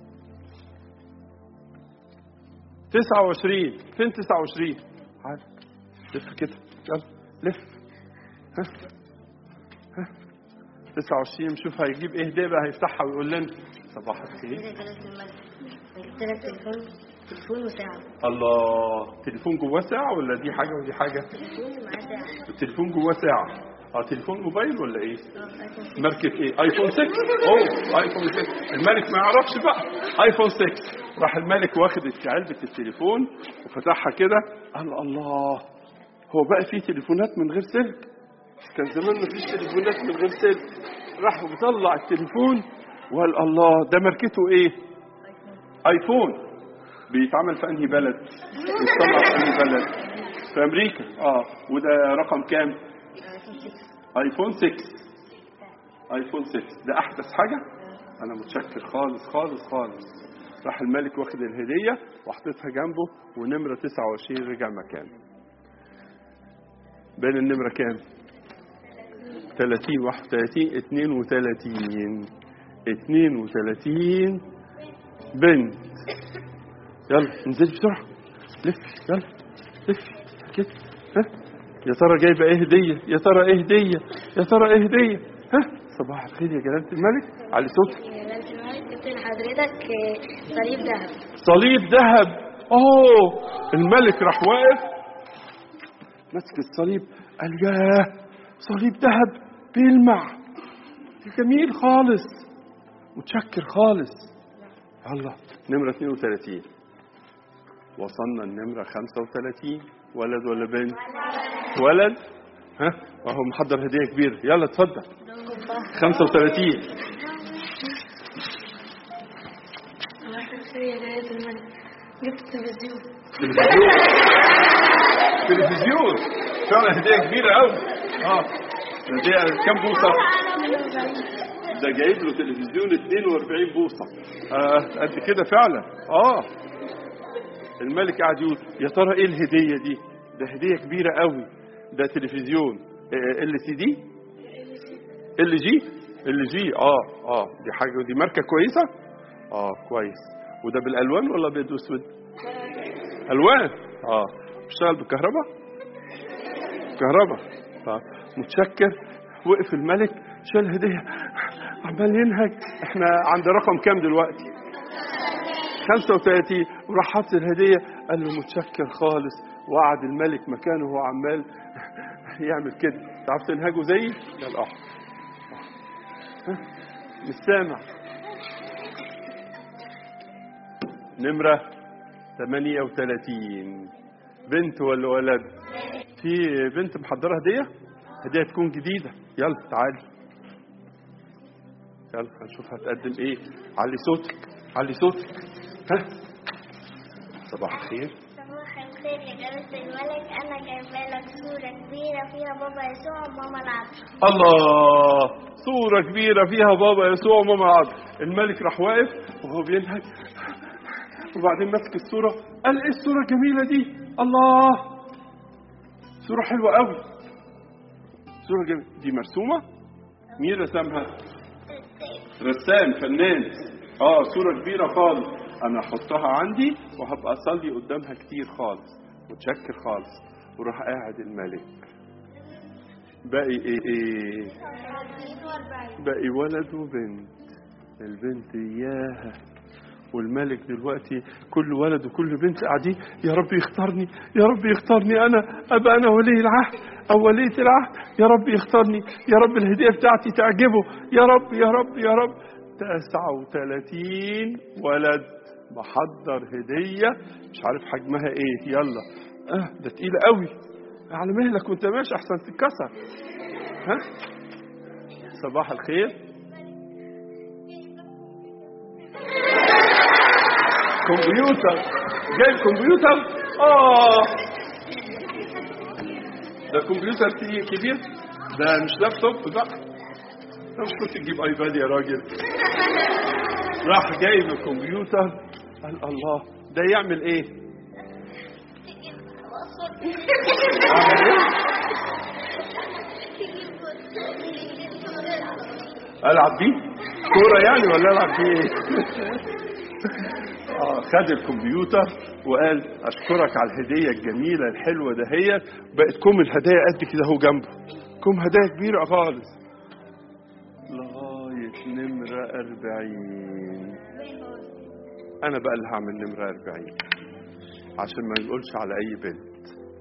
تسعة وعشرين فين تسعة وعشرين؟ عارف لف كده يلا لف ها ها 29 شوف هيجيب ايه هديه بقى هيفتحها ويقول لنا صباح الخير يا جلالة الملك انا جبت لك تليفون تليفون وساعه الله تليفون جواه ساعه ولا دي حاجه ودي حاجه تليفون ومعاه ساعه التليفون جواه ساعه اه تليفون موبايل ولا ايه اه ايفون 6 ماركه ايه ايفون 6 اوه ايفون 6 الملك ما يعرفش بقى ايفون 6 راح الملك واخد علبه التليفون وفتحها كده قال الله هو بقى في تليفونات من غير سلك كان زمان ما فيش تليفونات من غير سلك راح مطلع التليفون وقال الله ده ماركته ايه ايفون بيتعمل في انهي بلد بيتصنع في انهي بلد في امريكا اه وده رقم كام ايفون 6 ايفون 6 ايفون 6 ده احدث حاجه انا متشكر خالص خالص خالص راح الملك واخد الهديه وحطيتها جنبه ونمره 29 رجع مكانه بين النمره كام 30 31 32 32 بنت يلا انزل بسرعه لف يلا لف كده ها يا ترى جايبه ايه هديه يا ترى ايه هديه يا ترى ايه هديه ها صباح الخير يا جلاله الملك علي صوتك جلالة الملك جبت لحضرتك آه، صليب ذهب صليب ذهب اوه الملك راح واقف ماسك الصليب قال ياه صليب ذهب بيلمع جميل خالص متشكر خالص يلا نمرة 32 وصلنا النمرة 35 ولد ولا بنت ولد ها وهو محضر هدية كبيرة يلا اتفضل 35 صباح الخير يا جلالة الملك جبت تلفزيون تلفزيون فعلا هدية كبيرة قوي اه ده دي كام بوصة ده جايب له تلفزيون 42 بوصة آه قد كده فعلا اه الملك قاعد يقول يا ترى ايه الهدية دي ده هدية كبيرة قوي ده تلفزيون ال سي دي ال جي ال جي اه اه دي حاجة دي ماركة كويسة اه كويس وده بالالوان ولا ابيض واسود الوان اه بيشتغل بالكهرباء كهرباء اه متشكر وقف الملك شال هديه عمال ينهج احنا عند رقم كام دلوقتي 35 وراح حط الهديه قال له متشكر خالص وقعد الملك مكانه وهو عمال يعمل كده تعرف تنهجه زيي قال اه ها؟ مش سامع نمرة 38 بنت ولا ولد في بنت محضرة هدية هدية تكون جديدة يلا تعالي يلا هنشوف هتقدم ايه علي صوتك علي صوتك ها صباح الخير صباح الخير يا جلالة الملك أنا جايبة لك صورة كبيرة فيها بابا يسوع وماما العذراء الله صورة كبيرة فيها بابا يسوع وماما العذراء الملك راح واقف وهو بينهج وبعدين مسك الصورة قال ايه الصورة الجميلة دي الله صورة حلوة قوي صورة جميلة دي مرسومة مين رسمها رسام فنان اه صورة كبيرة خالص انا احطها عندي وهبقى اصلي قدامها كتير خالص متشكر خالص وراح قاعد الملك باقي ايه ايه باقي ولد وبنت البنت اياها والملك دلوقتي كل ولد وكل بنت قاعدين يا رب يختارني يا رب يختارني انا ابقى انا ولي العهد او ولية العهد يا رب يختارني يا رب الهدية بتاعتي تعجبه يا رب يا رب يا رب 39 ولد محضر هدية مش عارف حجمها ايه يلا اه ده تقيلة قوي على مهلك وانت ماشي احسن تتكسر ها صباح الخير كمبيوتر جايب كمبيوتر اه ده كمبيوتر تي- كبير ده مش لابتوب بقى ده مش كنت تجيب ايباد يا راجل راح جايب الكمبيوتر قال الله ده يعمل ايه العب بيه كوره يعني ولا العب بيه ايه اه خد الكمبيوتر وقال اشكرك على الهديه الجميله الحلوه دهيت بقت كوم الهدايا قد كده اهو جنبه كوم هدايا كبيره خالص لغايه نمره 40 انا بقى اللي هعمل نمره 40 عشان ما نقولش على اي بنت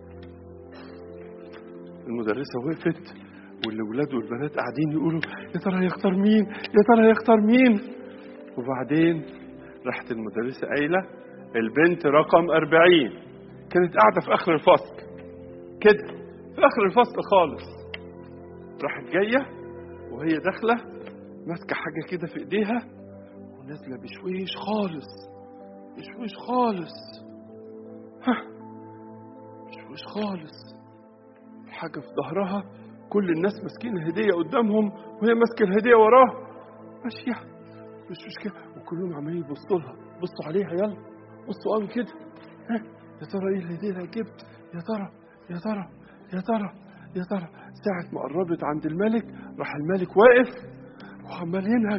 المدرسه وقفت والولاد والبنات قاعدين يقولوا يا ترى هيختار مين يا ترى هيختار مين وبعدين راحت المدرسة قايلة البنت رقم 40 كانت قاعدة في آخر الفصل كده في آخر الفصل خالص راحت جاية وهي داخلة ماسكة حاجة كده في إيديها ونازلة بشويش خالص بشويش خالص ها بشويش خالص حاجة في ظهرها كل الناس ماسكين الهديه قدامهم وهي ماسكه الهديه وراها ماشيه مش مشكله وكلهم عمالين يبصوا لها بصوا عليها يلا بصوا قوي كده ها يا ترى ايه الهديه اللي هتجيب يا ترى يا ترى يا ترى يا ترى ساعة ما قربت عند الملك راح الملك واقف وعمال ينهج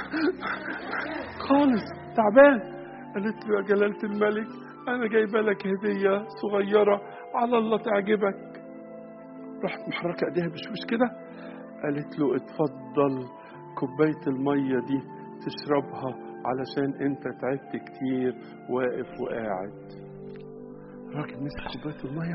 خالص تعبان قالت له يا جلالة الملك أنا جايبة لك هدية صغيرة على الله تعجبك راحت محركة ايديها بشوش كده قالت له اتفضل كوباية المية دي تشربها علشان انت تعبت كتير واقف وقاعد الراجل مسك كوباية المية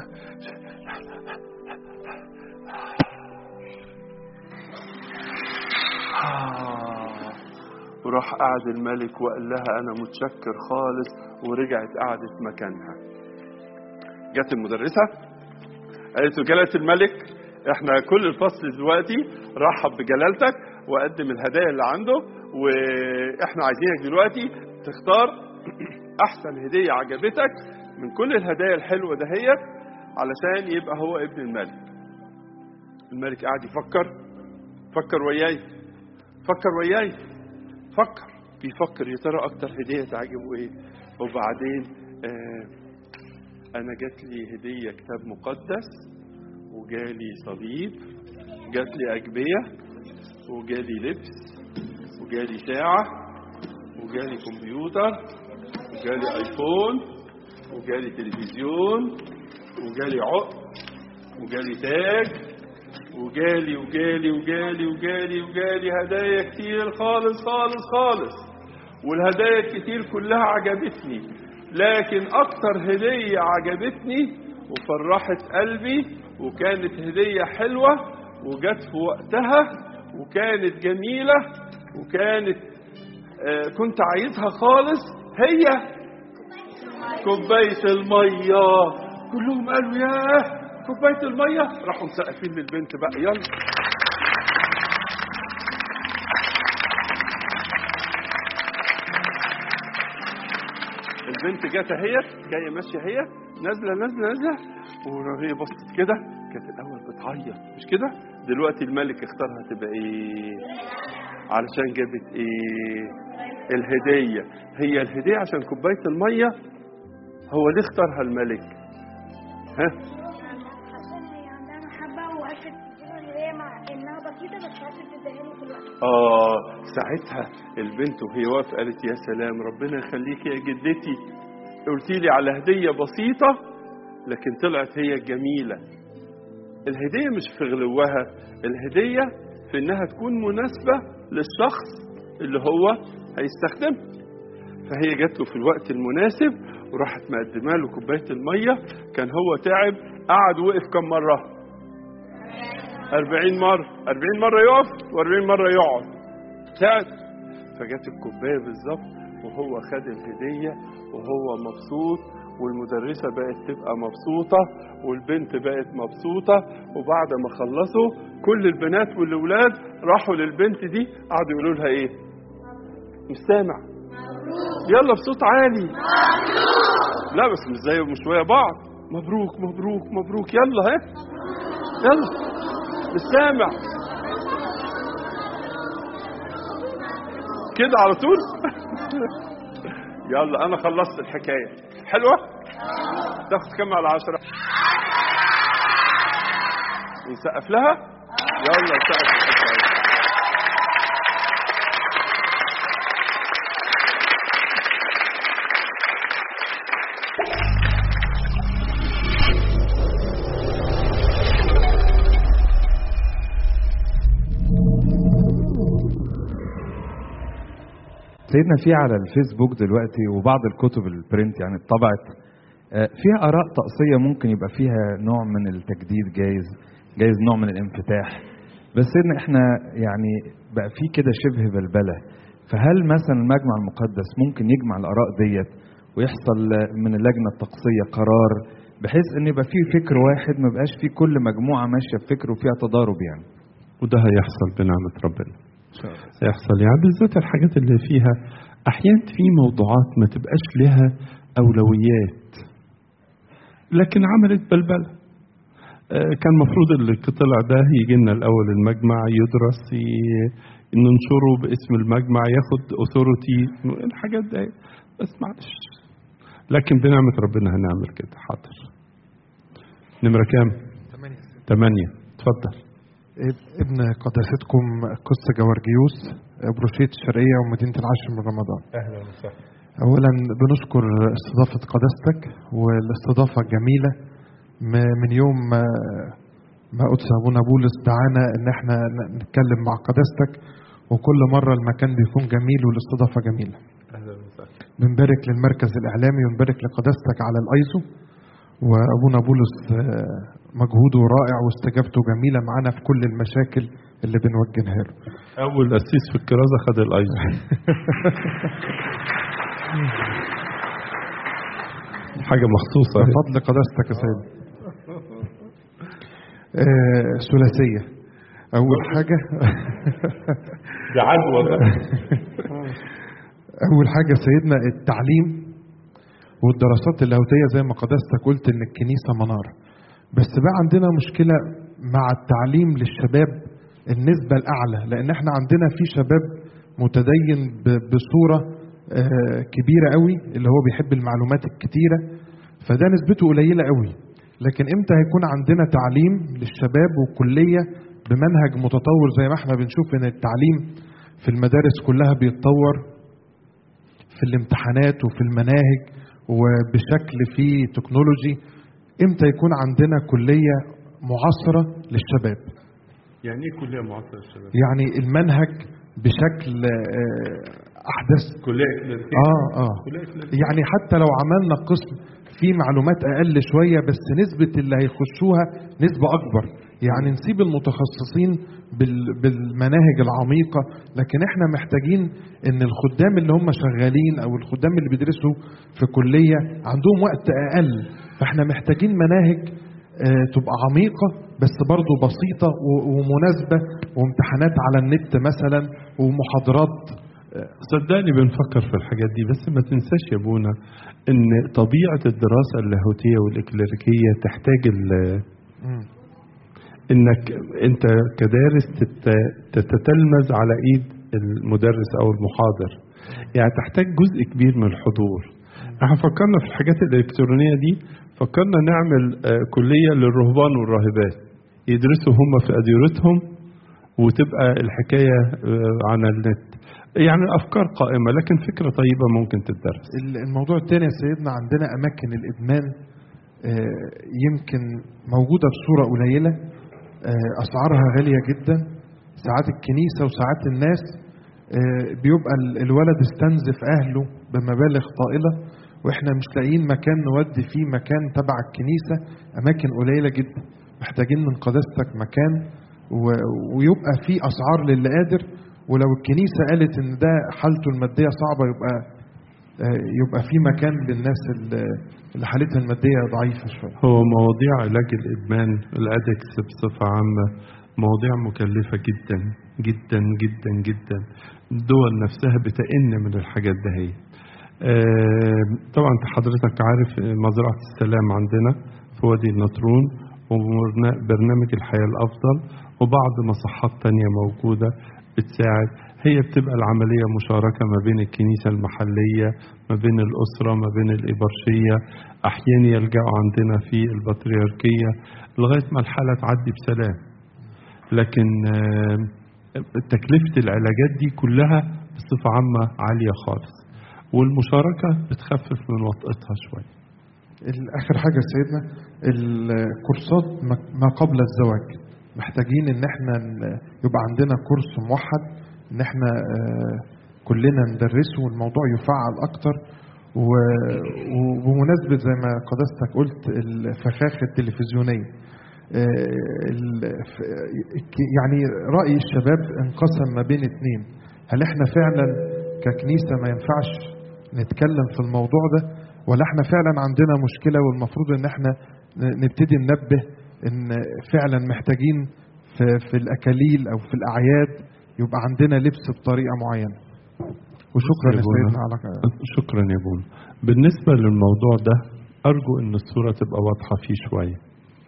آه. وراح قعد الملك وقال لها انا متشكر خالص ورجعت قعدت مكانها جت المدرسة قالت له جلالة الملك احنا كل الفصل دلوقتي رحب بجلالتك وقدم الهدايا اللي عنده واحنا عايزينك دلوقتي تختار احسن هدية عجبتك من كل الهدايا الحلوة دهيت علشان يبقى هو ابن الملك الملك قاعد يفكر فكر وياي فكر وياي فكر بيفكر يا ترى اكتر هدية تعجبه ايه وبعدين آه انا جات لي هدية كتاب مقدس وجالي صليب جات لي اجبية وجالي لبس وجالي ساعة وجالي كمبيوتر وجالي ايفون وجالي تلفزيون وجالي عقد وجالي تاج وجالي وجالي وجالي وجالي وجالي هدايا كتير خالص خالص خالص والهدايا الكتير كلها عجبتني لكن اكتر هدية عجبتني وفرحت قلبي وكانت هدية حلوة وجت في وقتها وكانت جميلة وكانت آه كنت عايزها خالص هي كوباية المية كلهم قالوا ياه كوباية المية راحوا مسقفين للبنت بقى يلا البنت جت اهيت جايه ماشيه هي نازله نازله نازله وهي بصت كده كانت الاول بتعيط مش كده دلوقتي الملك اختارها تبقى ايه علشان جابت ايه الهديه هي الهديه عشان كوبايه الميه هو ليه اختارها الملك ها عشان هي عندها محبة وعرفت تديله اللي هي مع انها بسيطة بس عرفت تديها له في الوقت آه ساعتها البنت وهي واقفة قالت يا سلام ربنا يخليك يا جدتي قلتي لي على هدية بسيطة لكن طلعت هي الجميلة الهدية مش في غلوها الهدية في انها تكون مناسبة للشخص اللي هو هيستخدمها فهي جات له في الوقت المناسب وراحت مقدمه له كوبايه الميه كان هو تعب قعد وقف كم مره 40 مره 40 مره يقف و40 مره يقعد تعب فجت الكوبايه بالظبط وهو خد الهديه وهو مبسوط والمدرسة بقت تبقى مبسوطة والبنت بقت مبسوطة وبعد ما خلصوا كل البنات والولاد راحوا للبنت دي قعدوا يقولوا لها ايه مش سامع يلا بصوت عالي لا بس مش زي مش ويا بعض مبروك مبروك مبروك يلا ها يلا مش سامع كده على طول يلا انا خلصت الحكايه حلوه تاخد كم على عشرة نسقف لها يلا نسقف الحكايه سيدنا في على الفيسبوك دلوقتي وبعض الكتب البرنت يعني اتطبعت آه، فيها آراء طقسية ممكن يبقى فيها نوع من التجديد جايز جايز نوع من الانفتاح بس سيدنا احنا يعني بقى في كده شبه بلبلة فهل مثلا المجمع المقدس ممكن يجمع الآراء ديت ويحصل من اللجنة الطقسية قرار بحيث ان يبقى فيه فكر واحد ما يبقاش فيه كل مجموعة ماشية بفكر وفيها تضارب يعني وده هيحصل بنعمة ربنا هيحصل يعني بالذات الحاجات اللي فيها احيانا في موضوعات ما تبقاش لها اولويات لكن عملت بلبله آه، كان المفروض اللي طلع ده يجي لنا الاول المجمع يدرس ي- ننشره باسم المجمع ياخد اوثورتي الحاجات دي بس معلش لكن بنعمة ربنا هنعمل كده حاضر نمرة كام؟ ثمانية ثمانية اتفضل ابن قداستكم قس جوارجيوس بروشية الشرقية ومدينة العاشر من رمضان اهلا وسهلا أولا بنشكر استضافة قداستك والاستضافة الجميلة م- من يوم ما- ما قدس أبونا بولس دعانا إن احنا ن- نتكلم مع قداستك وكل مرة المكان بيكون جميل والاستضافة جميلة اهلا وسهلا بنبارك للمركز الإعلامي ونبارك لقداستك على الأيزو وأبونا بولس آه، مجهوده رائع واستجابته جميلة معانا في كل المشاكل اللي بنوجهها له اول اسيس في الكرازة خد الايزو حاجة مخصوصة بفضل قداستك يا سيدي آه، ثلاثية أول حاجة دي عدوى بقى أول حاجة سيدنا التعليم والدراسات اللاهوتية زي ما قداستك قلت إن الكنيسة منارة بس بقى عندنا مشكلة مع التعليم للشباب النسبة الأعلى لأن احنا عندنا في شباب متدين ب- بصورة آه، كبيرة قوي اللي هو بيحب المعلومات الكتيرة فده نسبته قليلة قوي لكن امتى هيكون عندنا تعليم للشباب وكلية بمنهج متطور زي ما احنا بنشوف ان التعليم في المدارس كلها بيتطور في الامتحانات وفي المناهج وبشكل فيه تكنولوجي امتى يكون عندنا كلية معاصرة للشباب يعني ايه كلية معاصرة الشباب؟ يعني المنهج بشكل آه، احدث كلية كلينيكية اه اه كلية كلينيكية يعني حتى لو عملنا قسم فيه معلومات اقل شويه بس نسبه اللي هيخشوها نسبه اكبر يعني نسيب المتخصصين بال- بالمناهج العميقه لكن احنا محتاجين ان الخدام اللي هم شغالين او الخدام اللي بيدرسوا في كليه عندهم وقت اقل فاحنا محتاجين مناهج آه، تبقى عميقه بس برضه بسيطه و- ومناسبه وامتحانات على النت مثلا ومحاضرات صدقني بنفكر في الحاجات دي بس ما تنساش يا ابونا ان طبيعة الدراسة اللاهوتية والإكليريكية تحتاج ال- انك انت كدارس تت- تتتلمذ على ايد المدرس او المحاضر يعني تحتاج جزء كبير من الحضور احنا فكرنا في الحاجات الالكترونية دي فكرنا نعمل آه، كلية للرهبان والراهبات يدرسوا هم في أديرتهم وتبقى الحكاية آه، عن النت يعني الأفكار قائمة لكن فكرة طيبة ممكن تدرس الموضوع الثاني يا سيدنا عندنا أماكن الإدمان آه، يمكن موجودة بصورة قليلة آه، أسعارها غالية جدا ساعات الكنيسة وساعات الناس آه، بيبقى ال- الولد استنزف أهله بمبالغ طائلة وإحنا مش لاقيين مكان نودي فيه مكان تبع الكنيسة أماكن قليلة جدا محتاجين من قداستك مكان و- ويبقى فيه أسعار للي قادر ولو الكنيسة قالت إن ده حالته المادية صعبة يبقى آه، يبقى في مكان للناس اللي اللي حالتها المادية ضعيفة شوية هو مواضيع علاج الإدمان الأدكس بصفة عامة مواضيع مكلفة جدا جدا جدا جدا الدول نفسها بتئن من الحاجات ده هي آه، طبعا انت حضرتك عارف مزرعة السلام عندنا في وادي النطرون وبرنامج الحياة الأفضل وبعض مصحات تانية موجودة بتساعد هي بتبقى العملية مشاركة ما بين الكنيسة المحلية ما بين الأسرة ما بين الإبرشية أحيانا يلجأوا عندنا في البطريركية لغاية ما الحالة تعدي بسلام لكن آه، تكلفة العلاجات دي كلها بصفة عامة عالية خالص والمشاركة بتخفف من وطئتها شوية آخر حاجة يا سيدنا الكورسات ما- ما قبل الزواج محتاجين ان احنا ن- يبقى عندنا كورس موحد ان احنا آه، كلنا ندرسه والموضوع يفعل اكتر و- وبمناسبة زي ما قداستك قلت الفخاخة التلفزيونية آه، ال- ف- يعني رأي الشباب انقسم ما بين اتنين هل احنا فعلا ككنيسة ما ينفعش نتكلم في الموضوع ده ولا احنا فعلا عندنا مشكلة والمفروض ان احنا ن- نبتدي ننبه ان فعلا محتاجين في, في الاكاليل او في الاعياد يبقى عندنا لبس بطريقة معينة وشكرا يا بونا. سيدنا على شكرا يا بونا بالنسبة للموضوع ده أرجو أن الصورة تبقى واضحة فيه شوية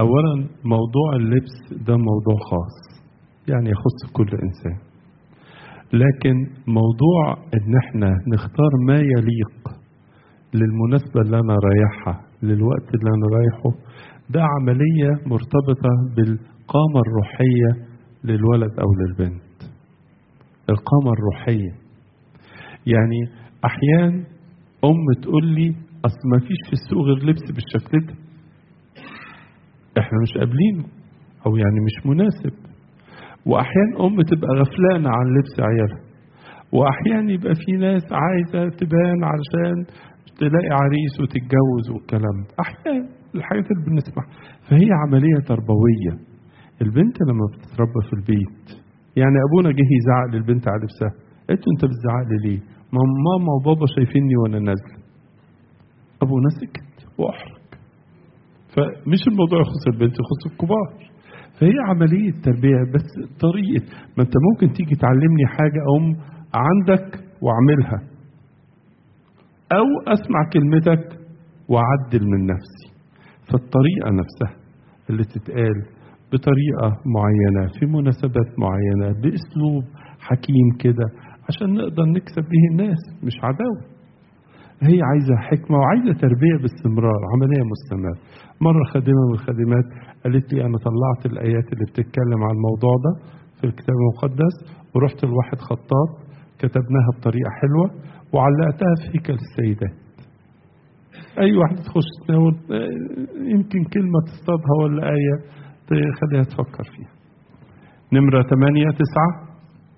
اولا موضوع اللبس ده موضوع خاص يعني يخص كل انسان لكن موضوع ان احنا نختار ما يليق للمناسبة اللي انا رايحها للوقت اللي انا رايحه ده عملية مرتبطة بالقامة الروحية للولد او للبنت القامة الروحية يعني احيان ام تقول لي اصل ما فيش في السوق غير لبس بالشكل ده احنا مش قابلينه او يعني مش مناسب واحيان ام تبقى غفلانه عن لبس عيالها واحيان يبقى في ناس عايزه تبان علشان تلاقي عريس وتتجوز والكلام ده احيان الحاجات اللي بنسمع فهي عمليه تربويه البنت لما بتتربى في البيت يعني ابونا جه يزعق للبنت على لبسها قلت له انت بتزعق لي ليه ما ماما وبابا شايفيني وانا نازله ابونا سكت واحرج فمش الموضوع يخص البنت يخص الكبار فهي عملية تربية بس طريقة ما انت ممكن تيجي تعلمني حاجة أقوم عندك وأعملها أو أسمع كلمتك وأعدل من نفسي فالطريقة نفسها اللي تتقال بطريقة معينة في مناسبات معينة بأسلوب حكيم كده عشان نقدر نكسب به الناس مش عداوة هي عايزة حكمة وعايزة تربية باستمرار عملية مستمرة مرة خادمة من الخادمات قالت لي أنا طلعت الآيات اللي بتتكلم عن الموضوع ده في الكتاب المقدس ورحت لواحد خطاط كتبناها بطريقة حلوة وعلقتها في هيكل السيدات أي واحد تخش تناول يمكن كلمة تصطادها ولا آية تخليها تفكر فيها نمرة 8 9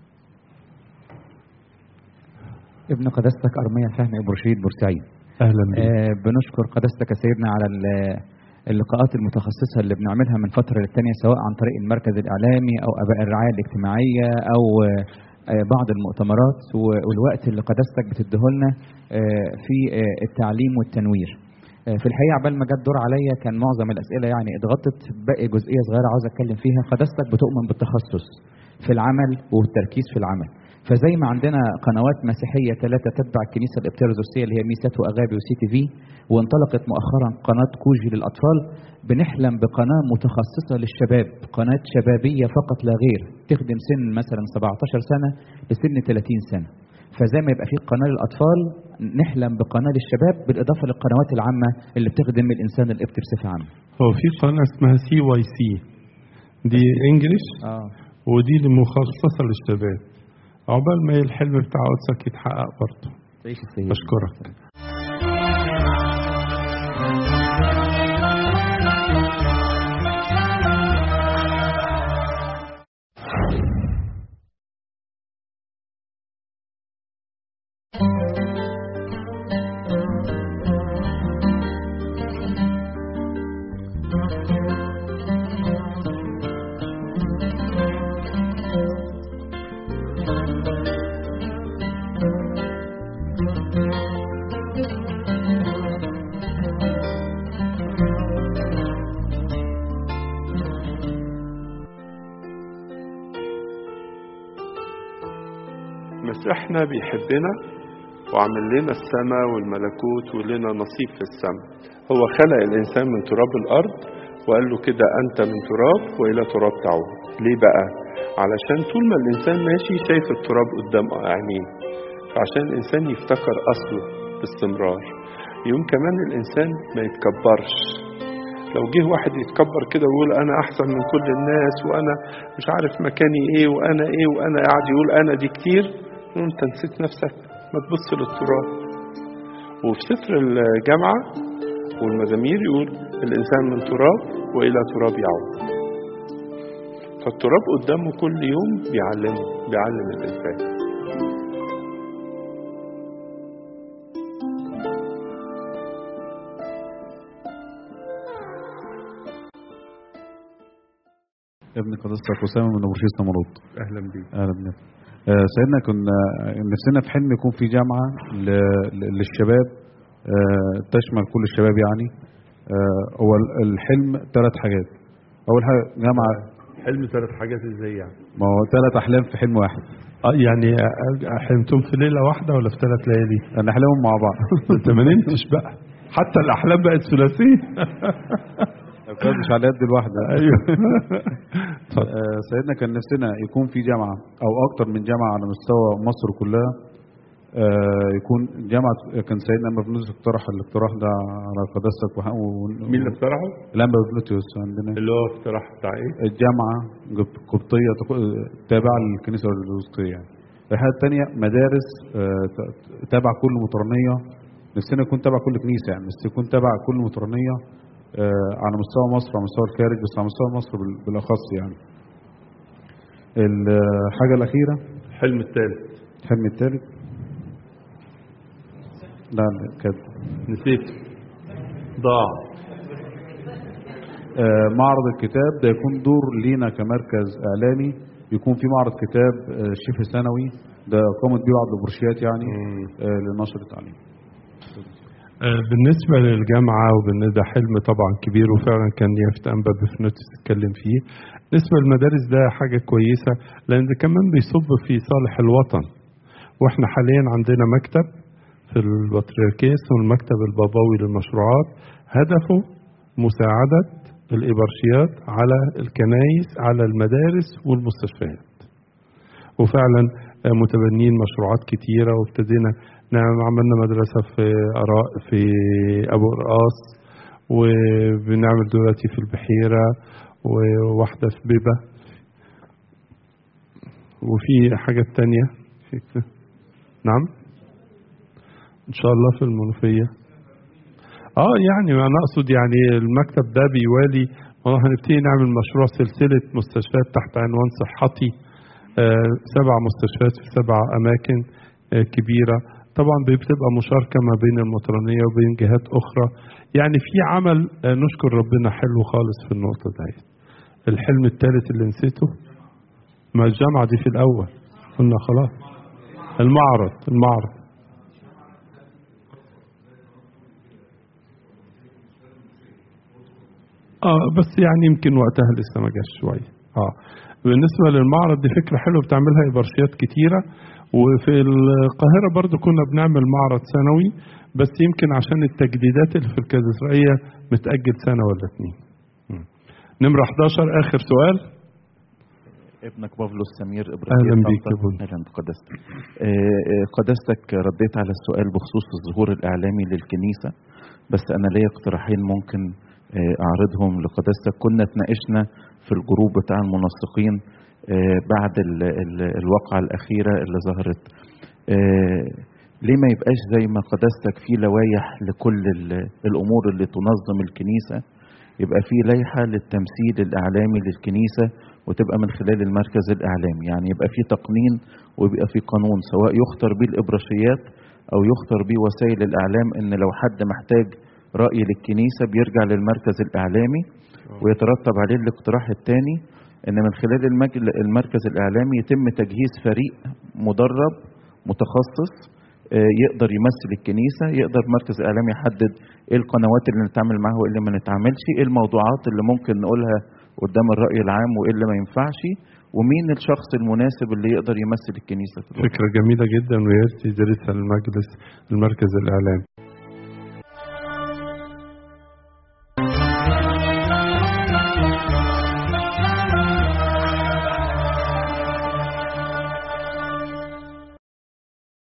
ابن قداستك أرمية فهمي أبو رشيد بورسعيد أهلا بك آه بنشكر قداستك يا سيدنا على اللقاءات المتخصصة اللي بنعملها من فترة للتانية سواء عن طريق المركز الإعلامي أو أباء الرعاية الاجتماعية أو آه بعض المؤتمرات والوقت اللي قداستك بتديهولنا آه في التعليم والتنوير في الحقيقة عبال ما جت دور عليا كان معظم الأسئلة يعني اتغطت باقي جزئية صغيرة عاوز أتكلم فيها قداستك بتؤمن بالتخصص في العمل والتركيز في العمل فزي ما عندنا قنوات مسيحية ثلاثة تتبع الكنيسة الإبتية الأرثوذكسية اللي هي ميسات وأغابي وسي تي في وانطلقت مؤخرا قناة كوجي للأطفال بنحلم بقناة متخصصة للشباب قناة شبابية فقط لا غير تخدم سن مثلا 17 سنة لسن 30 سنة فزي ما يبقى في قناة للأطفال نحلم بقناة للشباب بالإضافة للقنوات العامة اللي بتخدم الإنسان الإبتي بصفة عامة هو في قناة اسمها سي واي سي دي انجلش آه. ودي اللي مخصصة للشباب عقبال ما الحلم بتاع قدسك يتحقق برضه تعيش السيد بشكرك مسيحنا بيحبنا وعمل لنا السماء والملكوت ولنا نصيب في السماء هو خلق الإنسان من تراب الأرض وقال له كده أنت من تراب وإلى تراب تعود ليه بقى؟ علشان طول ما الإنسان ماشي شايف التراب قدام عينيه فعشان الإنسان يفتكر أصله باستمرار يوم كمان الإنسان ما يتكبرش لو جه واحد يتكبر كده ويقول أنا أحسن من كل الناس وأنا مش عارف مكاني إيه وأنا إيه وأنا قاعد يقول أنا دي كتير أنت نسيت نفسك ما تبص للتراب وفي سفر الجامعة والمزامير يقول الإنسان من تراب وإلى تراب يعود فالتراب قدامه كل يوم بيعلمه بيعلم الإنسان ابن قداستك أسامة من أبو رشيد نمرود أهلا بيك أهلا بك آه سيدنا كنا نفسنا في حلم يكون في جامعة ل- ل- للشباب آه تشمل كل الشباب يعني آه هو ال- الحلم ثلاث حاجات أول حاجة جامعة حلم ثلاث حاجات ازاي يعني؟ ما هو ثلاث أحلام في حلم واحد اه يعني حلمتم في ليلة واحدة ولا في ثلاث ليالي؟ أنا أحلامهم مع بعض انت ما نمتش بقى حتى الأحلام بقت ثلاثية القياس مش على يد الواحده ايوه آه، سيدنا كان نفسنا يكون في جامعه او اكتر من جامعه على مستوى مصر كلها آه، يكون جامعه كان سيدنا انبا بنوتيوس اقترح الاقتراح ده على قداستك وح- و- مين اللي اقترحه؟ الانبا بنوتيوس عندنا اللي هو اقتراح بتاع ايه؟ الجامعه قب- قبطيه تق- تابعه للكنيسه الارثوذكسيه يعني الحاجه الثانيه مدارس آه، ت- تابع كل مطرانيه نفسنا يكون تابع كل كنيسه يعني بس يكون تابع كل مطرانيه آه، على مستوى مصر وعلى مستوى الخارج بس على مستوى مصر بال- بالاخص يعني الحاجه الاخيره الحلم الثالث الحلم الثالث لا لا كده نسيت ضاع آه، معرض الكتاب ده يكون دور لينا كمركز اعلامي يكون في معرض كتاب آه، شبه سنوي ده قامت بيه بعض البروشيات يعني آه، لنشر التعليم آه، بالنسبة للجامعة وبالنسبة ده حلم طبعا كبير وفعلا كان يافت أنبا بفنوتس تتكلم فيه بالنسبة للمدارس ده حاجة كويسة لأن ده كمان بيصب في صالح الوطن واحنا حاليا عندنا مكتب في البطريركية اسمه المكتب البابوي للمشروعات هدفه مساعدة الإبرشيات على الكنايس على المدارس والمستشفيات وفعلا آه، متبنين مشروعات كتيرة وابتدينا نعم عملنا مدرسة في أراء في أبو قرقاص وبنعمل دلوقتي في البحيرة وواحدة في بيبة وفي حاجة تانية نعم إن شاء الله في المنوفية اه يعني انا اقصد يعني المكتب ده بيوالي والله هنبتدي نعمل مشروع سلسله مستشفيات تحت عنوان صحتي آه سبع مستشفيات في سبع اماكن آه كبيره طبعا بتبقى مشاركه ما بين المطرانيه وبين جهات اخرى يعني في عمل آه نشكر ربنا حلو خالص في النقطه دي الحلم الثالث اللي نسيته ما الجامعه دي في الاول قلنا خلاص المعرض المعرض اه بس يعني يمكن وقتها لسه ما جاش شويه اه بالنسبه للمعرض دي فكره حلوه بتعملها ابرشيات كتيره وفي القاهره برضو كنا بنعمل معرض سنوي بس يمكن عشان التجديدات اللي في الكاتدرائيه متاجل سنه ولا اتنين مم. نمره 11 اخر سؤال ابنك بافلوس سمير أهلاً ابراهيم بيك يا طنطا. اهلا بقداستك آه، آه، قداستك رديت على السؤال بخصوص الظهور الاعلامي للكنيسه بس انا ليا اقتراحين ممكن آه، اعرضهم لقداستك كنا اتناقشنا في الجروب بتاع المنسقين آه، بعد ال- ال- الواقعه الاخيره اللي ظهرت آه، ليه ما يبقاش زي ما قداستك في لوائح لكل ال- الامور اللي تنظم الكنيسه يبقى في لائحه للتمثيل الاعلامي للكنيسه وتبقى من خلال المركز الاعلامي يعني يبقى في تقنين ويبقى في قانون سواء يختار بيه الابرشيات او يختار بيه وسائل الاعلام ان لو حد محتاج راي للكنيسه بيرجع للمركز الاعلامي ويترتب عليه الاقتراح الثاني ان من خلال المج- المركز الاعلامي يتم تجهيز فريق مدرب متخصص آه، يقدر يمثل الكنيسه يقدر مركز الاعلام يحدد ايه القنوات اللي نتعامل معاها وايه اللي ما نتعاملش ايه الموضوعات اللي ممكن نقولها قدام الراي العام وايه اللي ما ينفعش ومين الشخص المناسب اللي يقدر يمثل الكنيسه في الوقت فكره جميله جدا ويا ريت يدرسها المجلس المركز الاعلامي